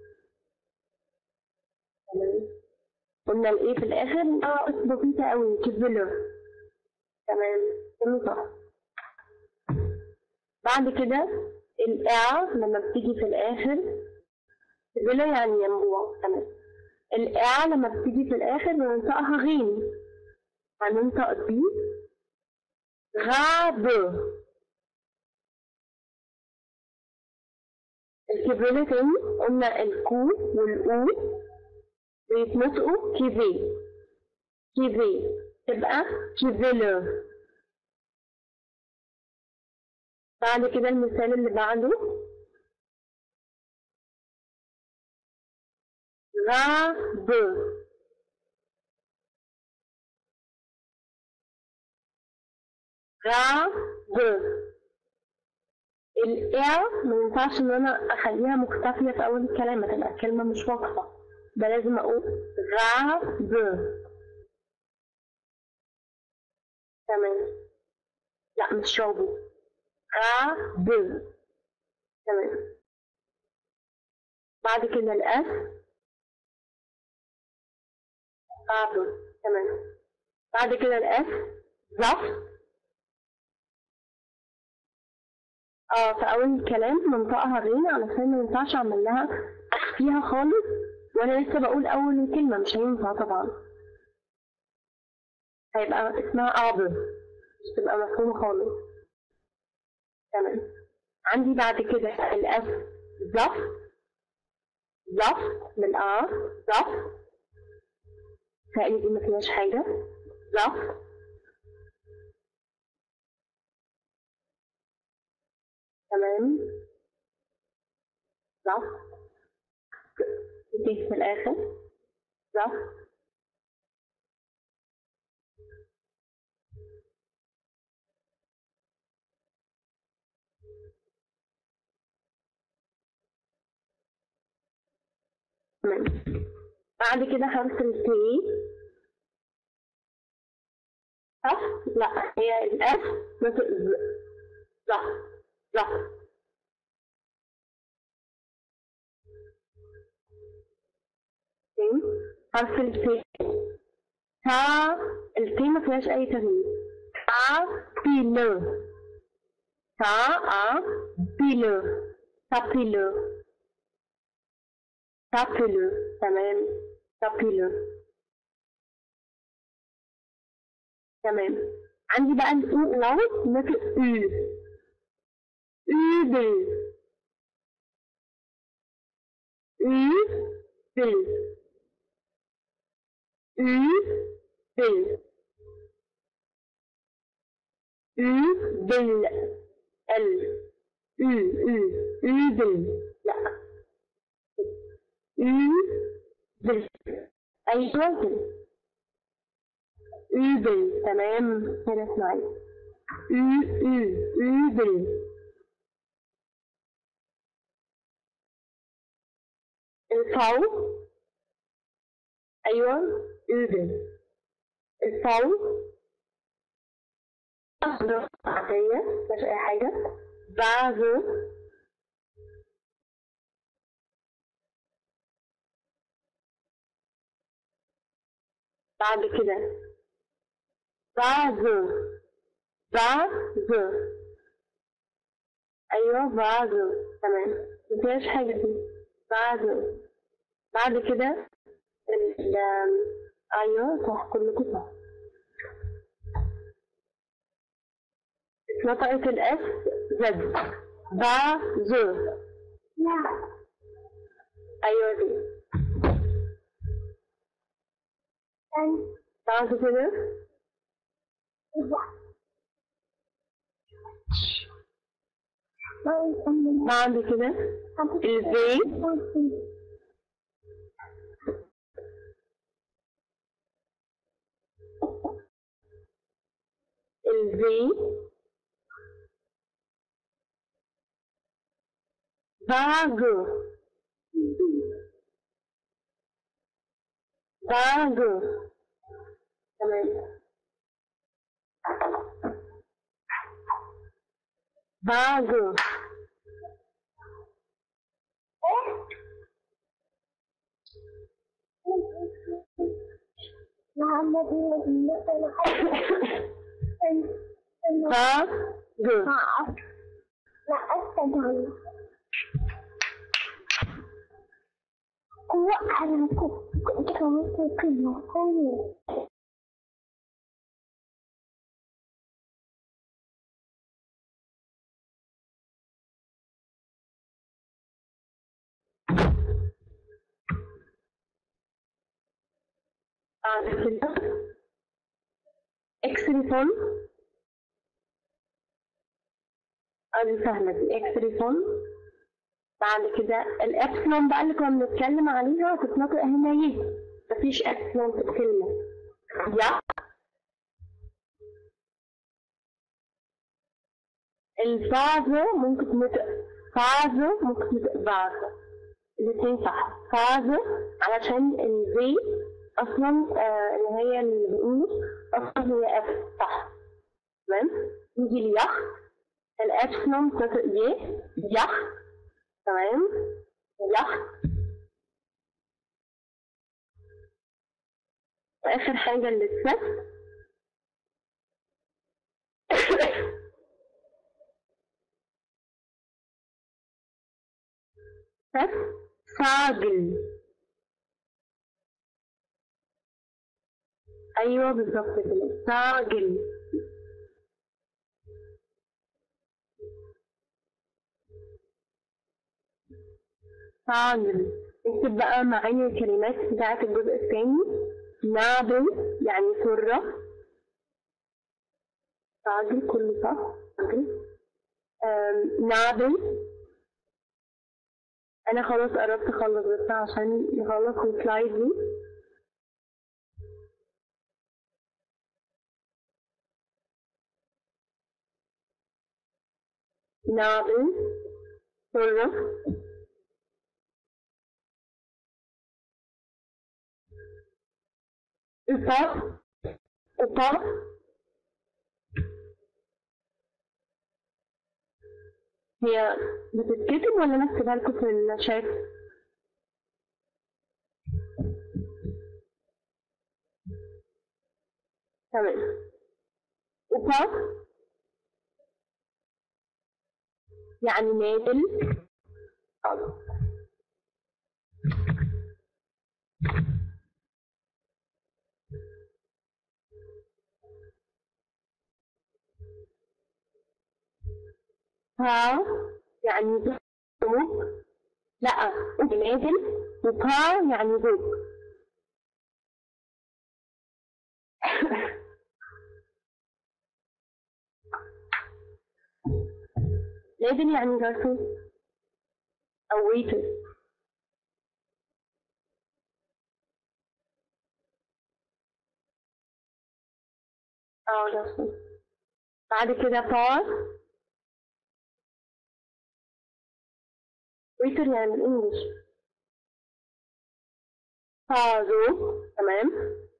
تمام قلنا الايه في الاخر اه بسيطة قوي كفلر تمام كله صح بعد كده الإع لما بتيجي في الآخر كفلر يعني ينبوع تمام الإع لما بتيجي في الآخر بننطقها غين هننطق دي غاب الكفلة تاني قلنا الكو والأو بيتنطقوا كيفي كيفي تبقى كيفيلر بعد كده المثال اللي بعده غاب غاب الإع ما ينفعش إن أنا أخليها مختفية في أول الكلام تبقى الكلمة مش واضحة ده لازم اقول غاب تمام لا مش شربه غاب تمام بعد كده الاس غاب تمام بعد كده الاس ظف اه في اول الكلام منطقها غين علشان ما ينفعش اعمل لها اخفيها خالص وانا لسه بقول اول الكلمه مش هينفع طبعا هيبقى اسمها اب مش تبقى مفهومه خالص تمام عندي بعد كده الاف ظف ظف بالآ ظف تقريبا دي ما فيهاش حاجه ظف تمام صح دي في الآخر صح تمام بعد كده حرف التي صح؟ لا هي الأف مثل ز صح صح تمام؟ حرف التي تا التي ما فيهاش أي تغيير تا بيلو تا أ بيلو تابيلو تابيلو تمام تابيلو تمام عندي بقى الأو واو مثل أو übel übel übel übel ال ü ü übel لا übel ايوه übel تمام كده اسمعي ü ü übel الفو ايوه übel الفو عادية مش أي حاجة بعض بعد كده بعض بعض أيوة بعض تمام مفيهاش حاجة دي بعض بعد كده ال أيوة صح كلكم صح اتنطقت الاس زد با زو لا ايوه دي أن بعد كده بعد كده الزي الزي باغ باغ تمام باغ محمد مثلا باغ لا أستدعي هو أنا كنت كنت كنت بعد كده اكسريفون ادي سهلة دي اكسريفون بعد كده الابسلون بقى اللي كنا بنتكلم عليها هتتنطق هنا ي مفيش ابسلون في الكلمة يا الفازو ممكن تنطق فازو ممكن تنطق فازو الاتنين صح فازو علشان الزي اصلا آه اللي هي اللي بيقولوا اصلا هي اف صح تمام نيجي ليخت الابسلون تنطق ي يخت تمام يخت واخر حاجة اللي اتسد سد صاجل ايوه بالظبط كده صاجل صاجل اكتب بقى معاني الكلمات بتاعت الجزء الثاني نابل يعني سرة صاجل كله صح صاجل آم، نابل انا خلاص قربت اخلص بس عشان نخلص السلايد دي نابل حرة إطار إطار هي بتتكتب ولا انا اكتبها لكم في الشات؟ تمام أوبا يعني نادل حاضر. ها يعني زوج لا نادل وبا يعني زوج نادل يعني جارسون أو ويتر اه جارسون بعد كده باس ويتر يعني بالانجلش فازو تمام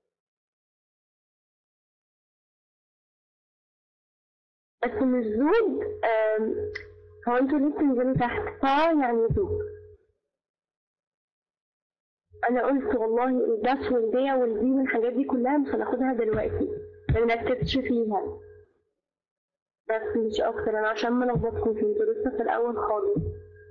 بس مش زوج آم، هو انتوا ليه بتنزلوا تحت فا يعني زوج انا قلت والله الداش والدية والدي والحاجات دي كلها مش هناخدها دلوقتي ما نركزش فيها بس مش اكتر انا عشان ما لخبطكم انتوا لسه في الاول خالص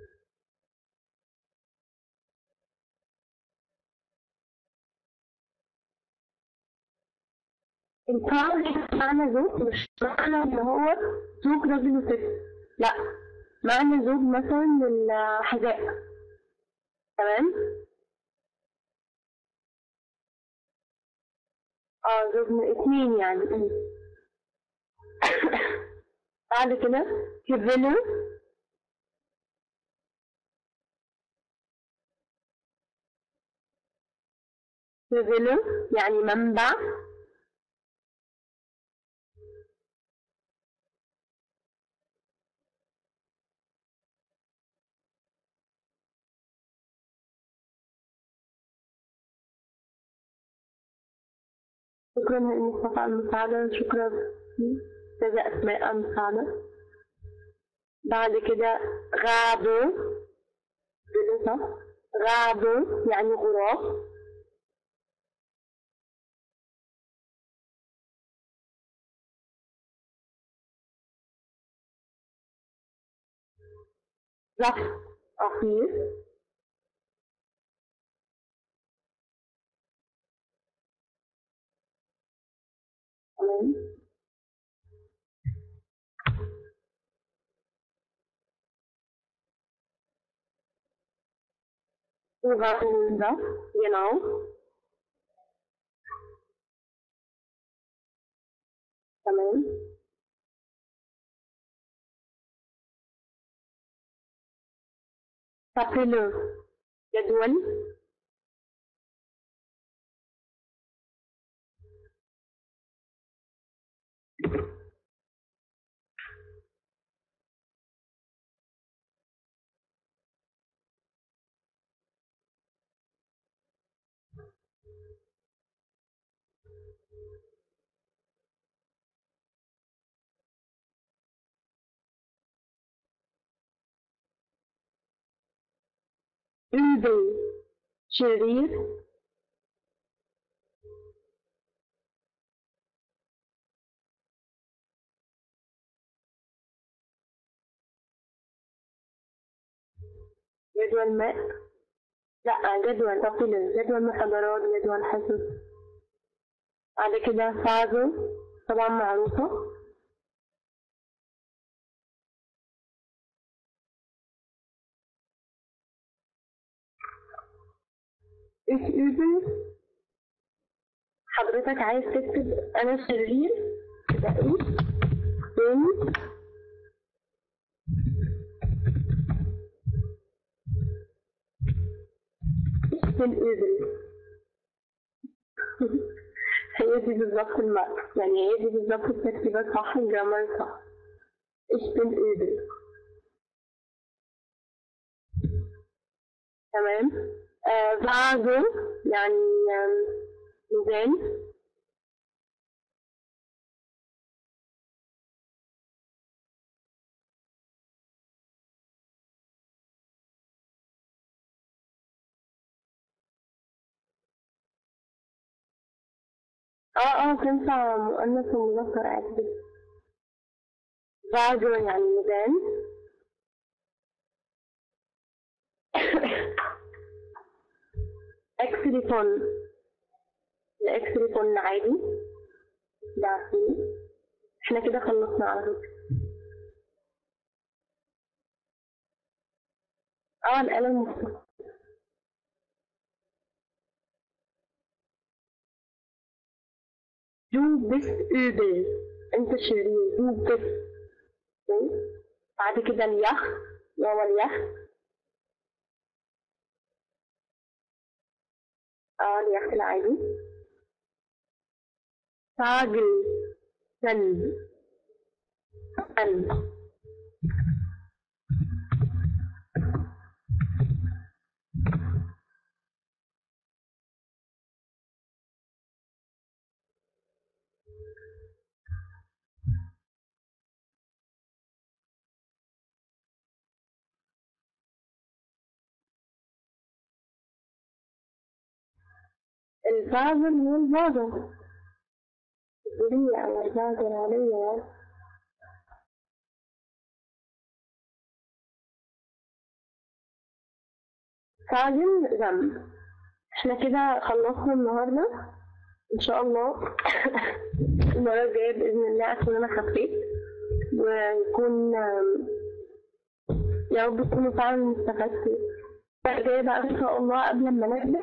الباور معنى زوج مش معنى ان هو زوج راجل وست لا معنى زوج مثلا للحذاء تمام اه زوج من اتنين يعني م. بعد كده كيفيلو كيفيلو يعني منبع شكرا يا مصطفى على المساعدة شكرا أستاذة أسماء على المساعدة بعد كده غابو بلغة غابو يعني غراب زف أخير تمام Uganda, genau. تمام تابلو جدول übel شرير جدول ماء لا جدول تقيل جدول محاضرات جدول حصص بعد كده فازو طبعا معروفة ايش übel حضرتك عايز تكتب انا شرير تبقى ايه bin bin übel هي دي بالظبط المعنى يعني هي دي بالظبط الترتيبات صح الجرامر صح ich bin übel تمام آه Waage يعني آم، ميزان اه اه تنفع مؤنث ومذكر عادي فاجو يعني ميزان اكسليفون الاكسليفون عادي ده عارفين احنا كده خلصنا على فكرة اه الآلة الموسيقية Du bist übel. انت شرير. Du bist. تمام؟ بعد كده اليخ اللي هو اليخ اه اليخ العادي راجل كلب كلب الفاضل هو الفاضل الدنيا على الفاضل عليا فاضل ذنب احنا كده خلصنا النهاردة ان شاء الله المرة الجاية بإذن الله أكون أنا خفيت ويكون آم، يا رب تكونوا فعلا استفدتوا المرة الجاية بقى إن شاء الله قبل ما نبدأ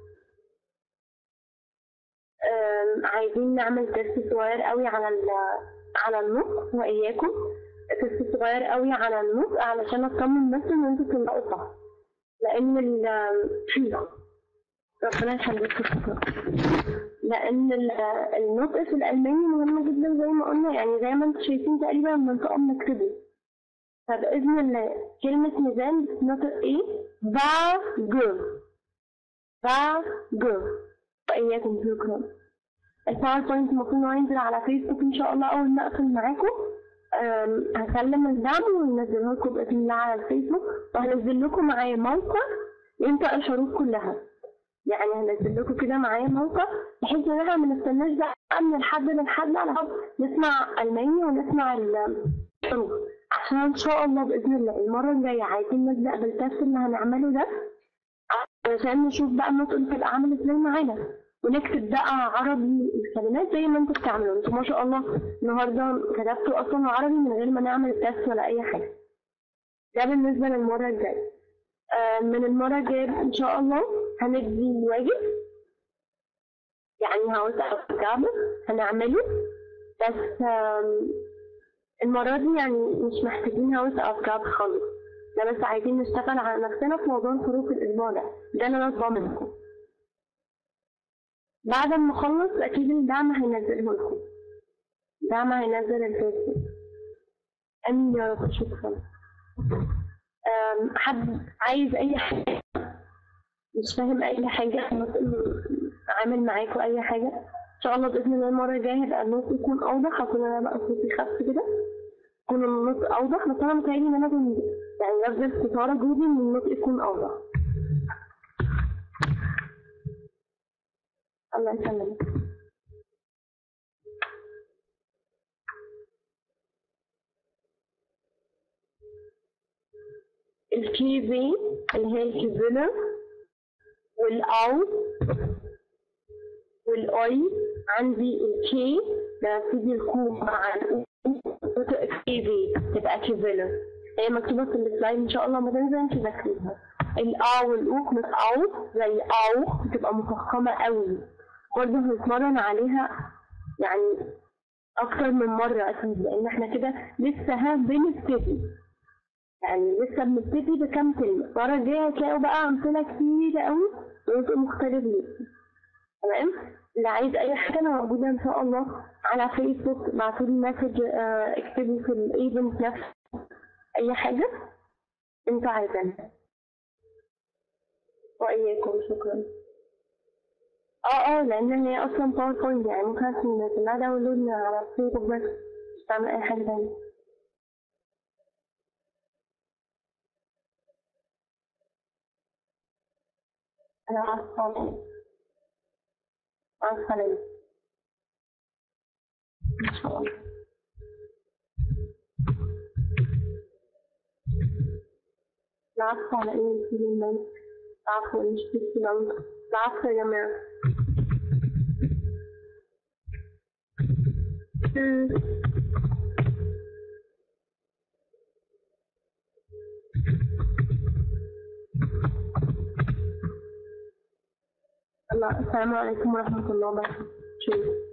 آم، عايزين نعمل تيست صغير قوي على ال على النطق وإياكم تيست صغير قوي على النطق علشان أطمن بس إن انتوا تنطقوا صح لأن ال ربنا يخليك لأن ال- النطق في الألماني مهم جدا زي ما قلنا يعني زي ما انتم شايفين تقريبا المنطقة بنكتبه فبإذن الله كلمة ميزان بتتنطق إيه؟ باج باج وإياكم شكرا الباوربوينت المفروض إن هو ينزل على فيسبوك إن شاء الله أول ما أقفل معاكم أم، هكلم الدعم وننزله لكم بإذن الله على الفيسبوك وهنزل لكم معايا موقع ينطق الحروف كلها يعني هنزل لكم كده معايا موقع بحيث ان احنا ما نستناش بقى من الحد للحد على بعض نسمع الماني ونسمع الحروف عشان ان شاء الله باذن الله المره الجايه عايزين نبدا بالتست اللي هنعمله ده علشان نشوف بقى النطق بتبقى عامل ازاي معانا ونكتب بقى عربي الكلمات زي ما انتوا بتعملوا انتوا ما شاء الله النهارده كتبتوا اصلا عربي من غير ما نعمل التست ولا اي حاجه ده بالنسبه للمره الجايه آه، من المرة الجاية إن شاء الله هندي واجب يعني هاوس أو كتابة هنعمله بس آم، المرة دي يعني مش محتاجين هاوس أو كتاب خالص ده بس عايزين نشتغل على نفسنا في موضوع الحروف الأسبوع ده ده اللي أنا ضامنكم بعد ما نخلص أكيد الدعم هينزله لكم دعم هينزل الفيسبوك آمين يا رب شكرا أم، حد عايز اي حاجه مش فاهم اي حاجه عامل معاكوا اي حاجه ان شاء الله باذن الله المره الجايه هيبقى النطق يكون اوضح هكون انا بقى صوتي خف كده يكون النطق اوضح بس انا متهيألي ان انا كنت يعني بذل استثاره جهدي ان النطق يكون اوضح الله يسلمك الكيزي اللي هي الكيزينة والأو والأي عندي الكي ببتدي الكو مع الأو كيزي تبقى كيزينة هي مكتوبة في السلايد إن شاء الله ما تنزل انت ذاكريها الأو والأو كلمة أو زي أو بتبقى مفخمة قوي برضه هنتمرن عليها يعني أكتر من مرة أكيد لأن احنا كده لسه ها بنبتدي يعني لسه بنبتدي بكام كلمة المرة الجاية هتلاقوا بقى أمثلة كتيرة قوي جزء مختلف جدا تمام اللي عايز اي حاجه انا موجوده ان شاء الله على فيسبوك ابعتوا لي مسج آه، اكتبوا في الايفنت نفسه اي حاجه انتوا عايزينها واياكم شكرا اه اه لان هي اصلا باوربوينت يعني ممكن تنزلها داونلود على فيسبوك بس مش تعمل اي حاجه تانية انا عارفه مع السلامه ان شاء الله العفو على ايه في المال العفو مش بس العمر العفو يا جماعة مم. الله السلام عليكم ورحمة الله وبركاته